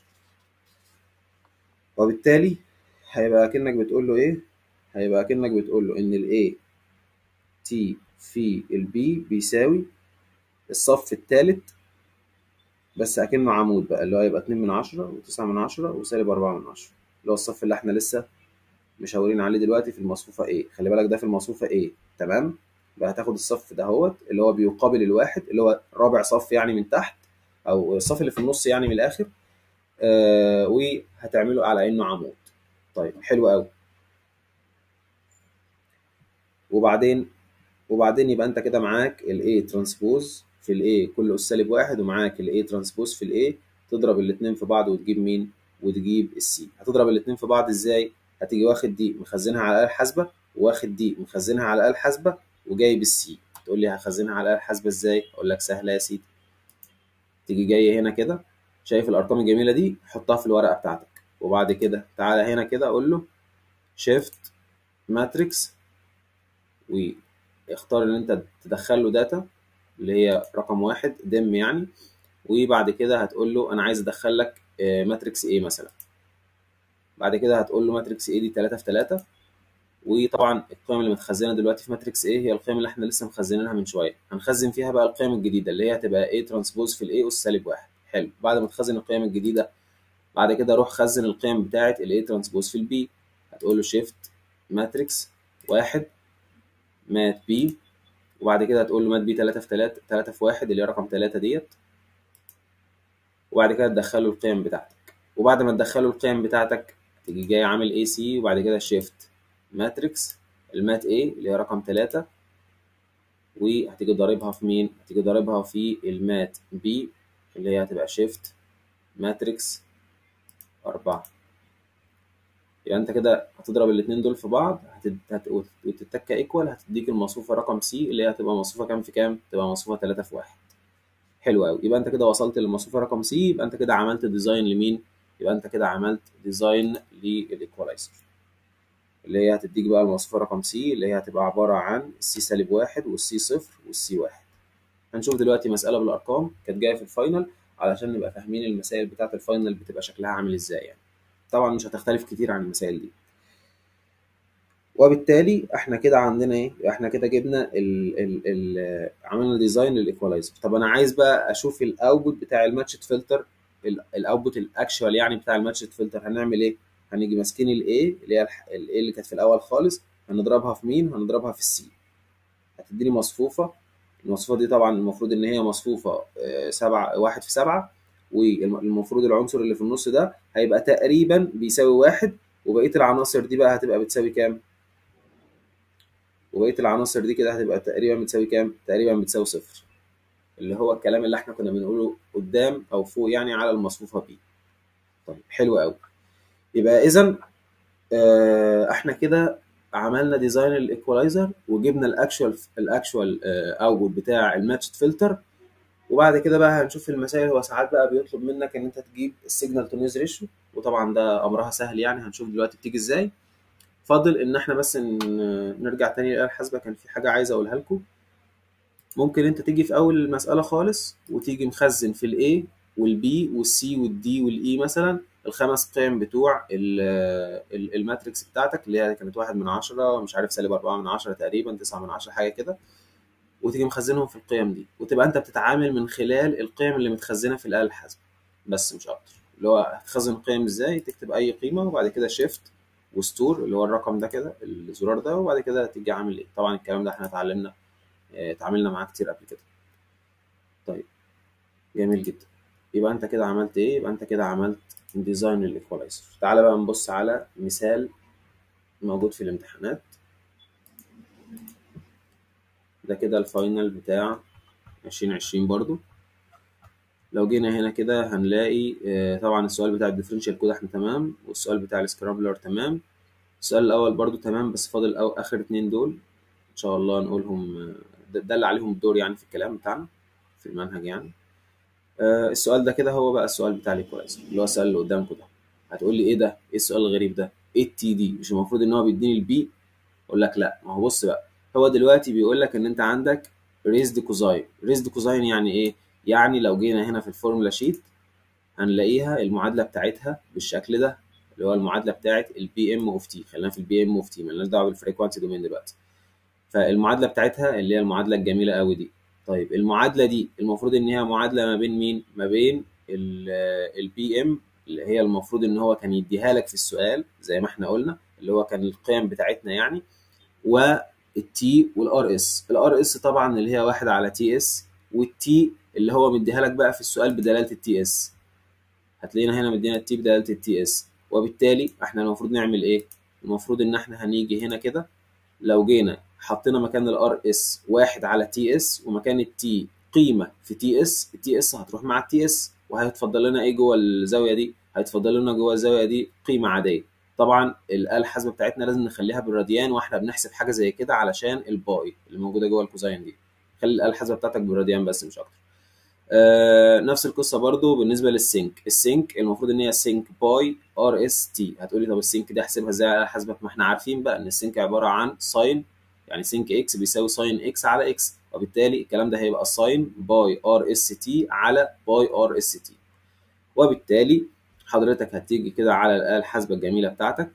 S1: وبالتالي هيبقى كأنك بتقول له ايه هيبقى كأنك بتقول له ان ال A T في ال B بيساوي الصف الثالث بس أكنه عمود بقى اللي هو هيبقى اتنين من عشرة وتسعة من عشرة وسالب أربعة من عشرة اللي هو الصف اللي احنا لسه مشاورين عليه دلوقتي في المصفوفة A خلي بالك ده في المصفوفة A تمام يبقى هتاخد الصف دهوت اللي هو بيقابل الواحد اللي هو رابع صف يعني من تحت أو الصف اللي في النص يعني من الآخر آه وهتعمله على إنه عمود طيب حلو قوي وبعدين وبعدين يبقى انت كده معاك ال A ترانسبوز في ال A كل أس سالب واحد ومعاك ال A ترانسبوز في ال A تضرب الاتنين في بعض وتجيب مين؟ وتجيب السي هتضرب الاتنين في بعض ازاي؟ هتيجي واخد دي مخزنها على الآلة الحاسبة واخد دي مخزنها على الآلة الحاسبة وجايب السي تقول لي هخزنها على الآلة الحاسبة ازاي؟ أقول لك سهلة يا سيدي تيجي جاي هنا كده شايف الأرقام الجميلة دي حطها في الورقة بتاعتك وبعد كده تعالى هنا كده أقول له شيفت ماتريكس واختار ان انت تدخل له داتا اللي هي رقم واحد دم يعني وبعد كده هتقول له انا عايز ادخل لك ماتريكس ايه مثلا بعد كده هتقول له ماتريكس ايه دي 3 في 3 وطبعا القيم اللي متخزنه دلوقتي في ماتريكس ايه هي القيم اللي احنا لسه مخزنينها من شويه هنخزن فيها بقى القيم الجديده اللي هي هتبقى ايه ترانسبوز في الايه اس سالب واحد حلو بعد ما تخزن القيم الجديده بعد كده روح خزن القيم بتاعه الايه ترانسبوز في البي هتقول له شيفت ماتريكس واحد مات بي وبعد كده هتقول له مات بي 3 في 3 3 في 1 اللي هي رقم 3 ديت وبعد كده تدخله القيم بتاعتك وبعد ما تدخله القيم بتاعتك تيجي جاي عامل اي سي وبعد كده شيفت ماتريكس المات ايه اللي هي رقم 3 وهتيجي ضاربها في مين؟ هتيجي ضاربها في المات بي اللي هي هتبقى شيفت ماتريكس 4 يبقى انت كده هتضرب الاثنين دول في بعض هتد... هت... وتتك ايكوال هتديك المصفوفه رقم سي اللي هي هتبقى مصفوفه كام في كام؟ تبقى مصفوفه 3 في 1 حلو قوي يبقى انت كده وصلت للمصفوفه رقم سي يبقى انت كده عملت ديزاين لمين؟ يبقى انت كده عملت ديزاين للايكوالايزر اللي هي هتديك بقى المصفوفه رقم سي اللي هي هتبقى عباره عن السي سالب واحد والسي صفر والسي واحد هنشوف دلوقتي مساله بالارقام كانت جايه في الفاينل علشان نبقى فاهمين المسائل بتاعه الفاينل بتبقى شكلها عامل ازاي يعني طبعا مش هتختلف كتير عن المسائل دي وبالتالي احنا كده عندنا ايه احنا كده جبنا ال ال ال عملنا ديزاين للايكوالايزر طب انا عايز بقى اشوف الاوتبوت بتاع الماتشد فلتر الاوتبوت الاكشوال يعني بتاع الماتشد فلتر هنعمل ايه هنيجي ماسكين الاي اللي هي الاي اللي كانت في الاول خالص هنضربها في مين هنضربها في السي هتديني مصفوفه المصفوفه دي طبعا المفروض ان هي مصفوفه سبعة واحد في سبعة والمفروض العنصر اللي في النص ده هيبقى تقريبا بيساوي واحد وبقيه العناصر دي بقى هتبقى بتساوي كام وبقيه العناصر دي كده هتبقى تقريبا بتساوي كام تقريبا بتساوي صفر اللي هو الكلام اللي احنا كنا بنقوله قدام او فوق يعني على المصفوفه بي طيب حلو قوي يبقى اذا آه احنا كده عملنا ديزاين الايكولايزر وجبنا الاكشوال الاكشوال اوتبوت بتاع الماتشد فلتر وبعد كده بقى هنشوف في المسائل هو ساعات بقى بيطلب منك ان انت تجيب السيجنال تو نويز ريشيو وطبعا ده امرها سهل يعني هنشوف دلوقتي بتيجي ازاي فاضل ان احنا بس نرجع تاني للآلة الحاسبة كان في حاجة عايز اقولها لكم ممكن انت تيجي في اول المسألة خالص وتيجي مخزن في الاي والبي والسي والدي والاي مثلا الخمس قيم بتوع الماتريكس بتاعتك اللي هي كانت واحد من عشرة مش عارف سالب أربعة من عشرة تقريبا تسعة من عشرة حاجة كده وتيجي مخزنهم في القيم دي وتبقى انت بتتعامل من خلال القيم اللي متخزنة في الآلة الحاسبة بس مش أكتر اللي هو هتخزن القيم ازاي تكتب أي قيمة وبعد كده شيفت وستور اللي هو الرقم ده كده الزرار ده وبعد كده تيجي عامل ايه طبعا الكلام ده احنا اتعلمنا اتعاملنا معاه كتير قبل كده طيب جميل جدا يبقى انت كده عملت ايه يبقى انت كده عملت ديزاين الايكولايزر تعالى بقى نبص على مثال موجود في الامتحانات ده كده الفاينل بتاع عشرين عشرين برضو لو جينا هنا كده هنلاقي طبعا السؤال بتاع الديفرنشال كود احنا تمام والسؤال بتاع السكرابلر تمام السؤال الاول برضو تمام بس فاضل أو اخر اتنين دول ان شاء الله نقولهم ده اللي عليهم الدور يعني في الكلام بتاعنا في المنهج يعني آه السؤال ده كده هو بقى السؤال بتاع الايكولايزر اللي هو السؤال اللي قدامكم ده هتقول لي ايه ده ايه السؤال الغريب ده ايه التي دي مش المفروض ان هو بيديني البي اقول لك لا ما هو بص بقى هو دلوقتي بيقول لك ان انت عندك ريزد كوزاين ريزد كوزاين يعني ايه يعني لو جينا هنا في الفورمولا شيت هنلاقيها المعادله بتاعتها بالشكل ده اللي هو المعادله بتاعت البي ام اوف تي خلينا في البي ام اوف تي مالناش دعوه بالفريكوانسي دومين دلوقتي فالمعادله بتاعتها اللي هي المعادله الجميله قوي دي طيب المعادله دي المفروض ان هي معادله ما بين مين ما بين البي ام اللي هي المفروض ان هو كان يديها لك في السؤال زي ما احنا قلنا اللي هو كان القيم بتاعتنا يعني والتي والار اس الار اس طبعا اللي هي واحد على تي اس والتي اللي هو مديها لك بقى في السؤال بدلاله التي اس هتلاقينا هنا مدينا التي بدلاله التي اس وبالتالي احنا المفروض نعمل ايه المفروض ان احنا هنيجي هنا كده لو جينا حطينا مكان الار اس واحد على تي اس ومكان التي قيمه في تي اس التي اس هتروح مع التي اس وهيتفضل لنا ايه جوه الزاويه دي هيتفضل لنا جوه الزاويه دي قيمه عاديه طبعا الاله الحاسبه بتاعتنا لازم نخليها بالراديان واحنا بنحسب حاجه زي كده علشان الباي اللي موجوده جوه الكوزاين دي خلي الاله الحاسبه بتاعتك بالراديان بس مش اكتر آه نفس القصه برضو بالنسبه للسينك السينك المفروض ان هي سينك باي ار اس تي هتقولي طب السينك دي احسبها ازاي على حسبك ما احنا عارفين بقى ان السينك عباره عن ساين يعني سينك اكس بيساوي ساين اكس على اكس وبالتالي الكلام ده هيبقى ساين باي ار اس تي على باي ار اس تي وبالتالي حضرتك هتيجي كده على الاله الحاسبه الجميله بتاعتك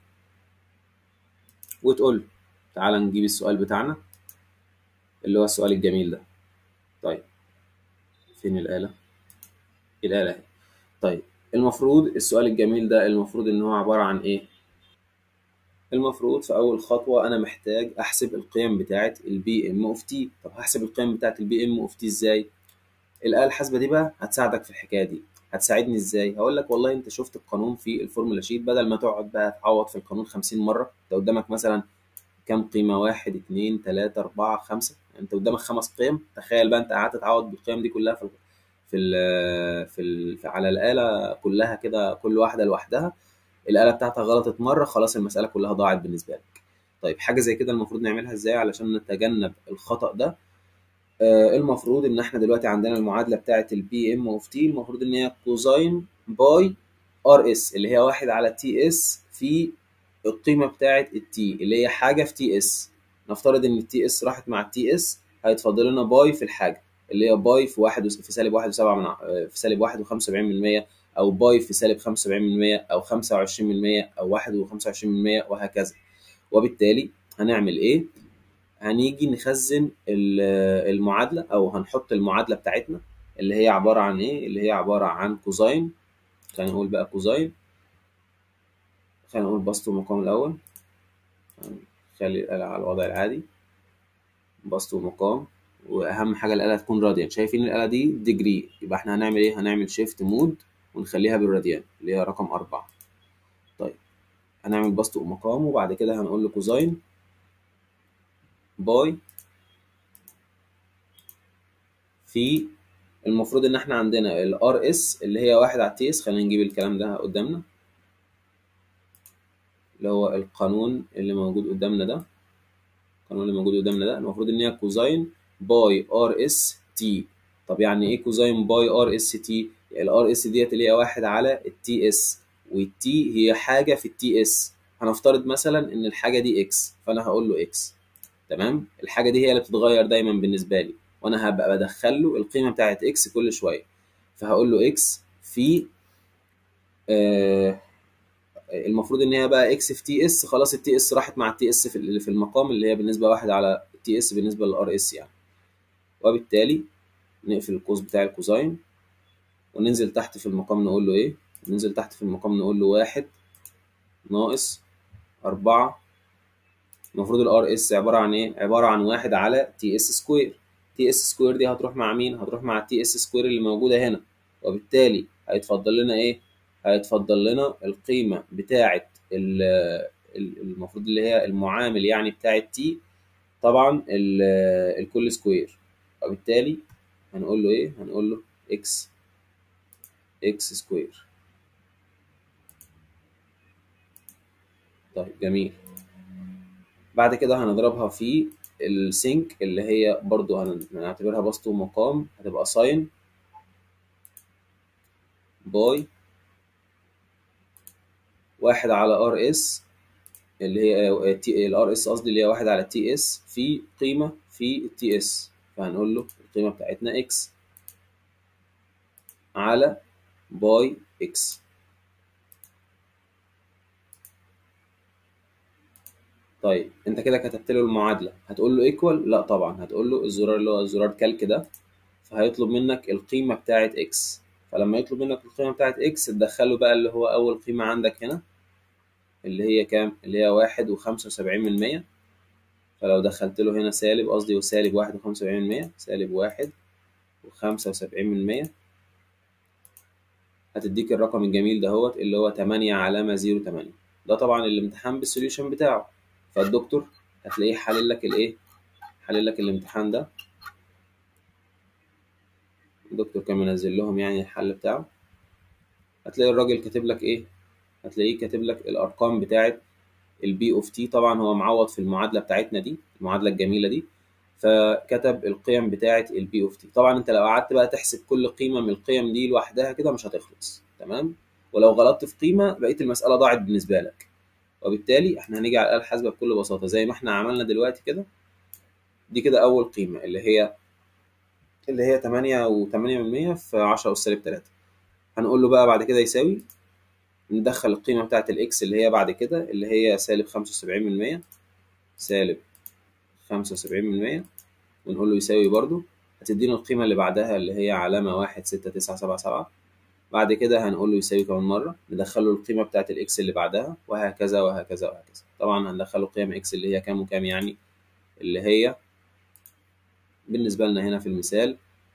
S1: وتقول تعالى نجيب السؤال بتاعنا اللي هو السؤال الجميل ده طيب فين الآلة؟ الآلة اهي طيب المفروض السؤال الجميل ده المفروض ان هو عبارة عن ايه؟ المفروض في اول خطوة انا محتاج احسب القيم بتاعة البي ام اوف تي طب هحسب القيم بتاعة البي ام اوف تي ازاي؟ الآلة الحاسبة دي بقى هتساعدك في الحكاية دي هتساعدني ازاي؟ هقول لك والله انت شفت القانون في الفورمولا شيت بدل ما تقعد بقى تعوض في القانون 50 مرة انت قدامك مثلا كام قيمة واحد اتنين تلاتة أربعة خمسة يعني أنت قدامك خمس قيم تخيل بقى أنت قعدت تعوض بالقيم دي كلها في ال في ال في, ال في على الآلة كلها كده كل واحدة لوحدها الآلة بتاعتك غلطت مرة خلاص المسألة كلها ضاعت بالنسبة لك طيب حاجة زي كده المفروض نعملها إزاي علشان نتجنب الخطأ ده آه المفروض إن إحنا دلوقتي عندنا المعادلة بتاعة البي إم أوف تي المفروض إن هي كوزاين باي ار اس اللي هي واحد على تي اس في القيمه بتاعه التي اللي هي حاجه في تي اس نفترض ان التي اس راحت مع التي اس هيتفضل لنا باي في الحاجه اللي هي باي في واحد في سالب واحد وسبعة من في سالب واحد وخمسة وسبعين من المية أو باي في سالب خمسة وسبعين من المية أو خمسة وعشرين من المية أو واحد وخمسة وعشرين من المية وهكذا وبالتالي هنعمل إيه؟ هنيجي نخزن المعادلة أو هنحط المعادلة بتاعتنا اللي هي عبارة عن إيه؟ اللي هي عبارة عن كوزاين خلينا نقول بقى كوزاين خلينا نقول بسط ومقام الأول خلي الآلة على الوضع العادي بسط ومقام وأهم حاجة الآلة تكون راديان شايفين الآلة دي ديجري يبقى احنا هنعمل إيه؟ هنعمل شيفت مود ونخليها بالراديان اللي هي رقم أربعة طيب هنعمل بسط ومقام وبعد كده هنقول له كوزاين باي في المفروض ان احنا عندنا الار اس اللي هي واحد على التي اس خلينا نجيب الكلام ده قدامنا اللي هو القانون اللي موجود قدامنا ده القانون اللي موجود قدامنا ده المفروض ان هي كوزاين باي ار اس تي طب يعني ايه كوزاين باي ار اس تي الار اس ديت اللي هي واحد على التي اس والتي هي حاجه في التي اس هنفترض مثلا ان الحاجه دي اكس فانا هقول له اكس تمام الحاجه دي هي اللي بتتغير دايما بالنسبه لي وانا هبقى بدخل له القيمه بتاعت اكس كل شويه فهقول له اكس في آه المفروض ان هي بقى اكس في تي اس خلاص التي اس راحت مع التي اس في اللي في المقام اللي هي بالنسبه واحد على التي اس بالنسبه للار اس يعني وبالتالي نقفل القوس بتاع الكوزاين وننزل تحت في المقام نقول له ايه ننزل تحت في المقام نقول له واحد ناقص أربعة المفروض الار اس عبارة عن ايه عبارة عن واحد على تي اس سكوير تي اس سكوير دي هتروح مع مين هتروح مع التي اس سكوير اللي موجودة هنا وبالتالي هيتفضل لنا ايه هيتفضل لنا القيمة بتاعة المفروض اللي هي المعامل يعني بتاعة تي طبعا الكل سكوير وبالتالي هنقول له ايه هنقول له اكس اكس سكوير طيب جميل بعد كده هنضربها في السينك اللي هي برضو هنعتبرها بسط ومقام هتبقى ساين باي واحد على ار اس اللي هي تي الار اس قصدي اللي هي واحد على تي اس في قيمه في التي اس فهنقول له القيمه بتاعتنا اكس على باي اكس طيب انت كده كتبت له المعادله هتقول له ايكوال لا طبعا هتقول له الزرار اللي هو زرار كالك ده فهيطلب منك القيمه بتاعه اكس فلما يطلب منك القيمه بتاعه اكس تدخله بقى اللي هو اول قيمه عندك هنا اللي هي كام اللي هي واحد وخمسة وسبعين من مية فلو دخلت له هنا سالب قصدي وسالب واحد وخمسة وسبعين من مية سالب واحد وخمسة وسبعين من مية هتديك الرقم الجميل دهوت اللي هو تمانية علامة زيرو تمانية ده طبعا الامتحان بالسوليوشن بتاعه فالدكتور هتلاقيه حلل لك الايه حلل لك الامتحان ده الدكتور كان منزل لهم يعني الحل بتاعه هتلاقي الراجل كاتب لك ايه هتلاقيه كاتب لك الارقام بتاعه البي اوف تي طبعا هو معوض في المعادله بتاعتنا دي المعادله الجميله دي فكتب القيم بتاعه البي اوف تي طبعا انت لو قعدت بقى تحسب كل قيمه من القيم دي لوحدها كده مش هتخلص تمام ولو غلطت في قيمه بقيه المساله ضاعت بالنسبه لك وبالتالي احنا هنيجي على الاله الحاسبه بكل بساطه زي ما احنا عملنا دلوقتي كده دي كده اول قيمه اللي هي اللي هي 8 و8% في 10 أس سالب 3 هنقول له بقى بعد كده يساوي ندخل القيمة بتاعة الإكس اللي هي بعد كده اللي هي سالب 75% سالب 75% ونقول له يساوي برضو هتدينا القيمة اللي بعدها اللي هي علامة واحد ستة تسعة سبعة سبعة بعد كده هنقول له يساوي كمان مرة ندخله القيمة بتاعة الإكس اللي بعدها وهكذا وهكذا وهكذا طبعا هندخله قيم إكس اللي هي كام وكام يعني اللي هي بالنسبة لنا هنا في المثال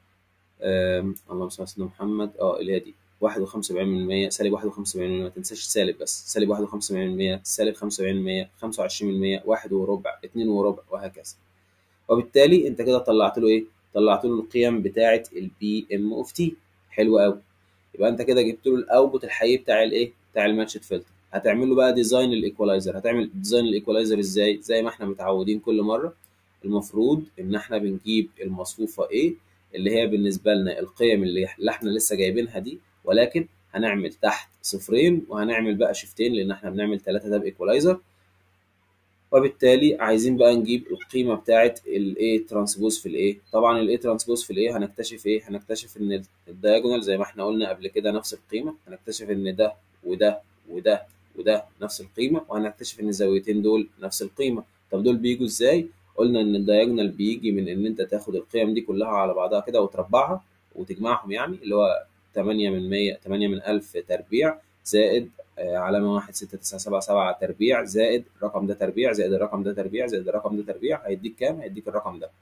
S1: اللهم صل على سيدنا محمد اه اللي هي دي واحد وخمسة وسبعين من المية سالب واحد وخمسة وسبعين من المية ما تنساش سالب بس سالب واحد وخمسة وسبعين من المية سالب خمسة وسبعين من المية خمسة وعشرين من المية واحد وربع اتنين وربع وهكذا وبالتالي انت كده طلعت له ايه؟ طلعت له القيم بتاعة البي ام اوف تي حلو قوي يبقى انت كده جبت له الاوتبوت الحقيقي بتاع الايه؟ بتاع الماتشد فلتر هتعمل له بقى ديزاين الايكولايزر هتعمل ديزاين الايكولايزر ازاي؟ زي ما احنا متعودين كل مرة المفروض ان احنا بنجيب المصفوفة A اللي هي بالنسبة لنا القيم اللي, اللي احنا لسه جايبينها دي ولكن هنعمل تحت صفرين وهنعمل بقى شيفتين لان احنا بنعمل ثلاثة تاب ايكولايزر وبالتالي عايزين بقى نجيب القيمة بتاعة الاي ترانسبوز في الايه طبعا الاي ترانسبوز في الايه هنكتشف ايه هنكتشف ان الدايجونال زي ما احنا قلنا قبل كده نفس القيمة هنكتشف ان ده وده وده وده نفس القيمة وهنكتشف ان الزاويتين دول نفس القيمة طب دول بيجوا ازاي قلنا ان الدايجونال بيجي من ان انت تاخد القيم دي كلها على بعضها كده وتربعها وتجمعهم يعني اللي هو 8 من 100 8 من 1000 تربيع زائد علامة واحد ستة تسعة سبعة سبعة تربيع زائد الرقم ده تربيع زائد الرقم ده تربيع زائد الرقم ده تربيع هيديك كام؟ هيديك الرقم ده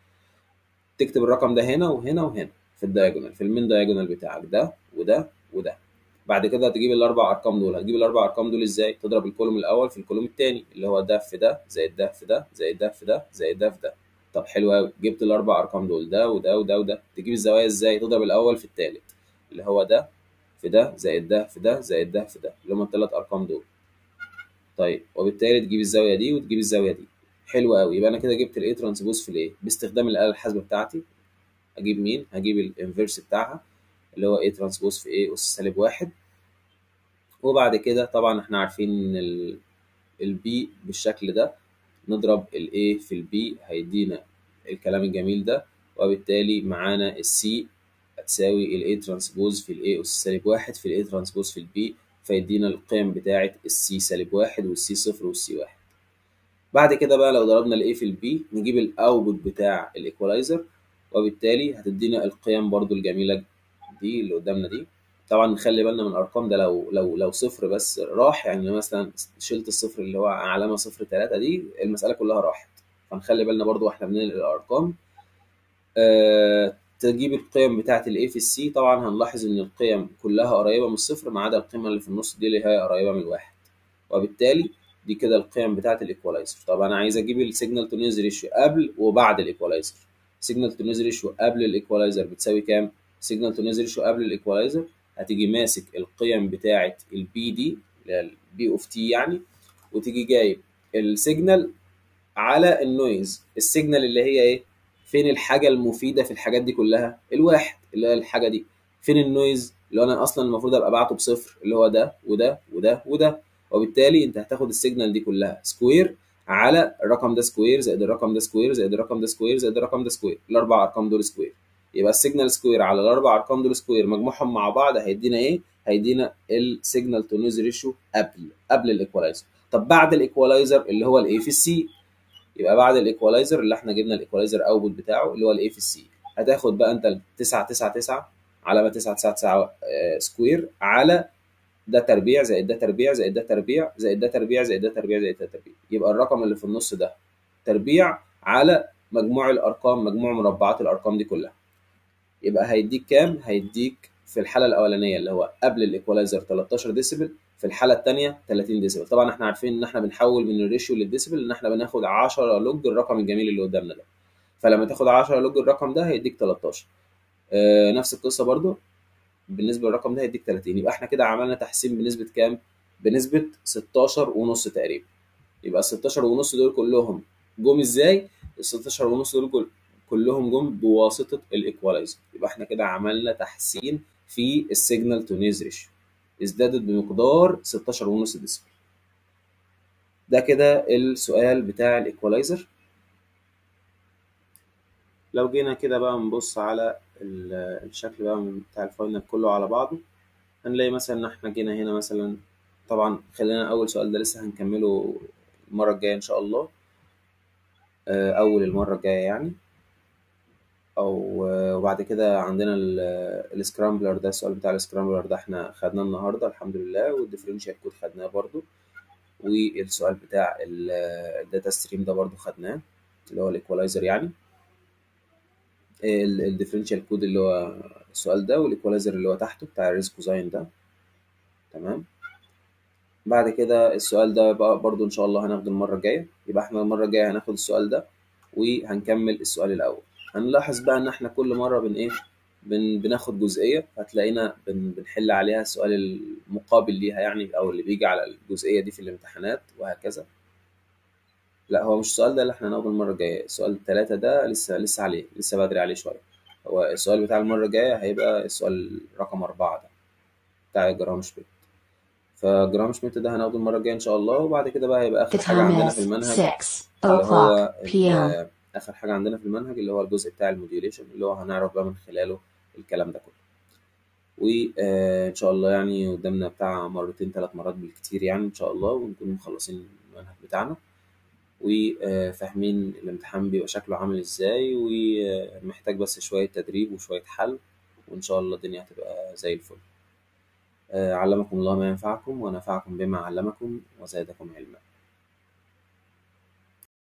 S1: تكتب الرقم ده هنا وهنا وهنا في الدايجونال في المين دايجونال بتاعك ده وده وده بعد كده هتجيب الاربع ارقام دول هتجيب الاربع ارقام دول ازاي تضرب الكولوم الاول في الكولوم الثاني اللي هو ده في ده زائد ده في ده زائد ده في ده زائد ده في ده طب حلو قوي جبت الاربع ارقام دول ده وده وده وده تجيب الزوايا ازاي تضرب الاول في الثالث اللي هو ده في ده زائد ده في ده زائد ده في ده اللي هم الثلاث ارقام دول طيب وبالتالي تجيب الزاويه دي وتجيب الزاويه دي حلو قوي يبقى انا كده جبت الاي ترانسبوز في الايه باستخدام الاله الحاسبه بتاعتي اجيب مين هجيب الانفيرس بتاعها اللي هو اي ترانسبوز في ايه اس سالب واحد وبعد كده طبعا احنا عارفين ان البي بالشكل ده نضرب الاي في البي هيدينا الكلام الجميل ده وبالتالي معانا السي هتساوي الاي ترانسبوز في الاي اس سالب واحد في الاي ترانسبوز في البي فيدينا القيم بتاعه السي سالب واحد والسي صفر والسي واحد بعد كده بقى لو ضربنا الاي في البي نجيب الاوتبوت بتاع الايكولايزر وبالتالي هتدينا القيم برضو الجميله دي اللي قدامنا دي طبعا نخلي بالنا من الارقام ده لو لو لو صفر بس راح يعني مثلا شلت الصفر اللي هو علامه صفر ثلاثة دي المساله كلها راحت فنخلي بالنا برضو واحنا بننقل الارقام أه تجيب القيم بتاعه الاي في السي طبعا هنلاحظ ان القيم كلها قريبه من الصفر ما عدا القيمه اللي في النص دي اللي هي قريبه من الواحد وبالتالي دي كده القيم بتاعه الايكولايزر طب انا عايز اجيب السيجنال تو نويز ريشيو قبل وبعد الايكولايزر سيجنال تو نويز ريشيو قبل الايكولايزر بتساوي كام سيجنال تو نويز ريشيو قبل الايكولايزر هتيجي ماسك القيم بتاعه البي دي اللي هي البي اوف تي يعني وتيجي جايب السيجنال على النويز السيجنال اللي هي ايه فين الحاجه المفيده في الحاجات دي كلها الواحد اللي هي الحاجه دي فين النويز اللي انا اصلا المفروض ابقى بعته بصفر اللي هو ده وده وده وده وبالتالي انت هتاخد السيجنال دي كلها سكوير على الرقم ده سكوير زائد الرقم ده سكوير زائد الرقم ده سكوير زائد الرقم ده سكوير الاربع ارقام دول سكوير يبقى السيجنال سكوير على الاربع ارقام دول سكوير مجموعهم مع بعض هيدينا ايه هيدينا السيجنال تو نويز ريشيو قبل قبل الايكولايزر طب بعد الايكولايزر اللي هو الاي في السي يبقى بعد الايكولايزر اللي احنا جبنا الايكولايزر اوتبوت بتاعه اللي هو الاي في السي هتاخد بقى انت ال 9 9 9 علامه 9 9 9 سكوير على ده تربيع زائد ده تربيع زائد ده تربيع زائد ده تربيع زائد ده تربيع زائد ده تربيع يبقى الرقم اللي في النص ده تربيع على مجموع الارقام مجموع مربعات الارقام دي كلها يبقى هيديك كام هيديك في الحاله الاولانيه اللي هو قبل الايكولايزر 13 ديسيبل في الحاله الثانيه 30 ديسيبل طبعا احنا عارفين ان احنا بنحول من الريشيو للديسيبل ان احنا بناخد 10 لوج الرقم الجميل اللي قدامنا ده فلما تاخد 10 لوج الرقم ده هيديك 13 آه نفس القصه برضو بالنسبه للرقم ده هيديك 30 يبقى احنا كده عملنا تحسين بنسبه كام بنسبه 16 ونص تقريبا يبقى ال 16 ونص دول كلهم جم ازاي ال 16 ونص دول كل كلهم جم بواسطه الايكولايزر يبقى احنا كده عملنا تحسين في السيجنال تو نويز ريشيو ازدادت بمقدار 16 ونص ديسبل ده كده السؤال بتاع الايكولايزر لو جينا كده بقى نبص على الشكل بقى بتاع الفاينل كله على بعضه هنلاقي مثلا ان احنا جينا هنا مثلا طبعا خلينا اول سؤال ده لسه هنكمله المره الجايه ان شاء الله اول المره الجايه يعني او وبعد كده عندنا السكرامبلر ده السؤال بتاع السكرامبلر ده احنا خدناه النهارده الحمد لله والديفرنشال كود خدناه برضو والسؤال بتاع الداتا ستريم ده برضو خدناه اللي هو الايكولايزر يعني الديفرنشال كود اللي هو السؤال ده والايكولايزر اللي هو تحته بتاع الريسك كوزاين ده تمام بعد كده السؤال ده بقى برضو ان شاء الله هناخده المره الجايه يبقى احنا المره الجايه هناخد السؤال ده وهنكمل السؤال الاول هنلاحظ بقى ان احنا كل مره بن ايه بن بناخد جزئيه هتلاقينا بن بنحل عليها السؤال المقابل ليها يعني او اللي بيجي على الجزئيه دي في الامتحانات وهكذا لا هو مش السؤال ده اللي احنا هناخده المره الجايه السؤال الثلاثه ده لسه لسه عليه لسه بدري عليه شويه هو السؤال بتاع المره الجايه هيبقى السؤال رقم أربعة ده بتاع جرام شميت فجرام شميت ده هناخده المره الجايه ان شاء الله وبعد كده بقى هيبقى اخر حاجه عندنا في المنهج اللي هو اخر حاجه عندنا في المنهج اللي هو الجزء بتاع الموديوليشن اللي هو هنعرف بقى من خلاله الكلام ده كله وان شاء الله يعني قدامنا بتاع مرتين ثلاث مرات بالكتير يعني ان شاء الله ونكون مخلصين المنهج بتاعنا وفاهمين الامتحان بيبقى شكله عامل ازاي ومحتاج بس شويه تدريب وشويه حل وان شاء الله الدنيا هتبقى زي الفل علمكم الله ما ينفعكم ونفعكم بما علمكم وزادكم علما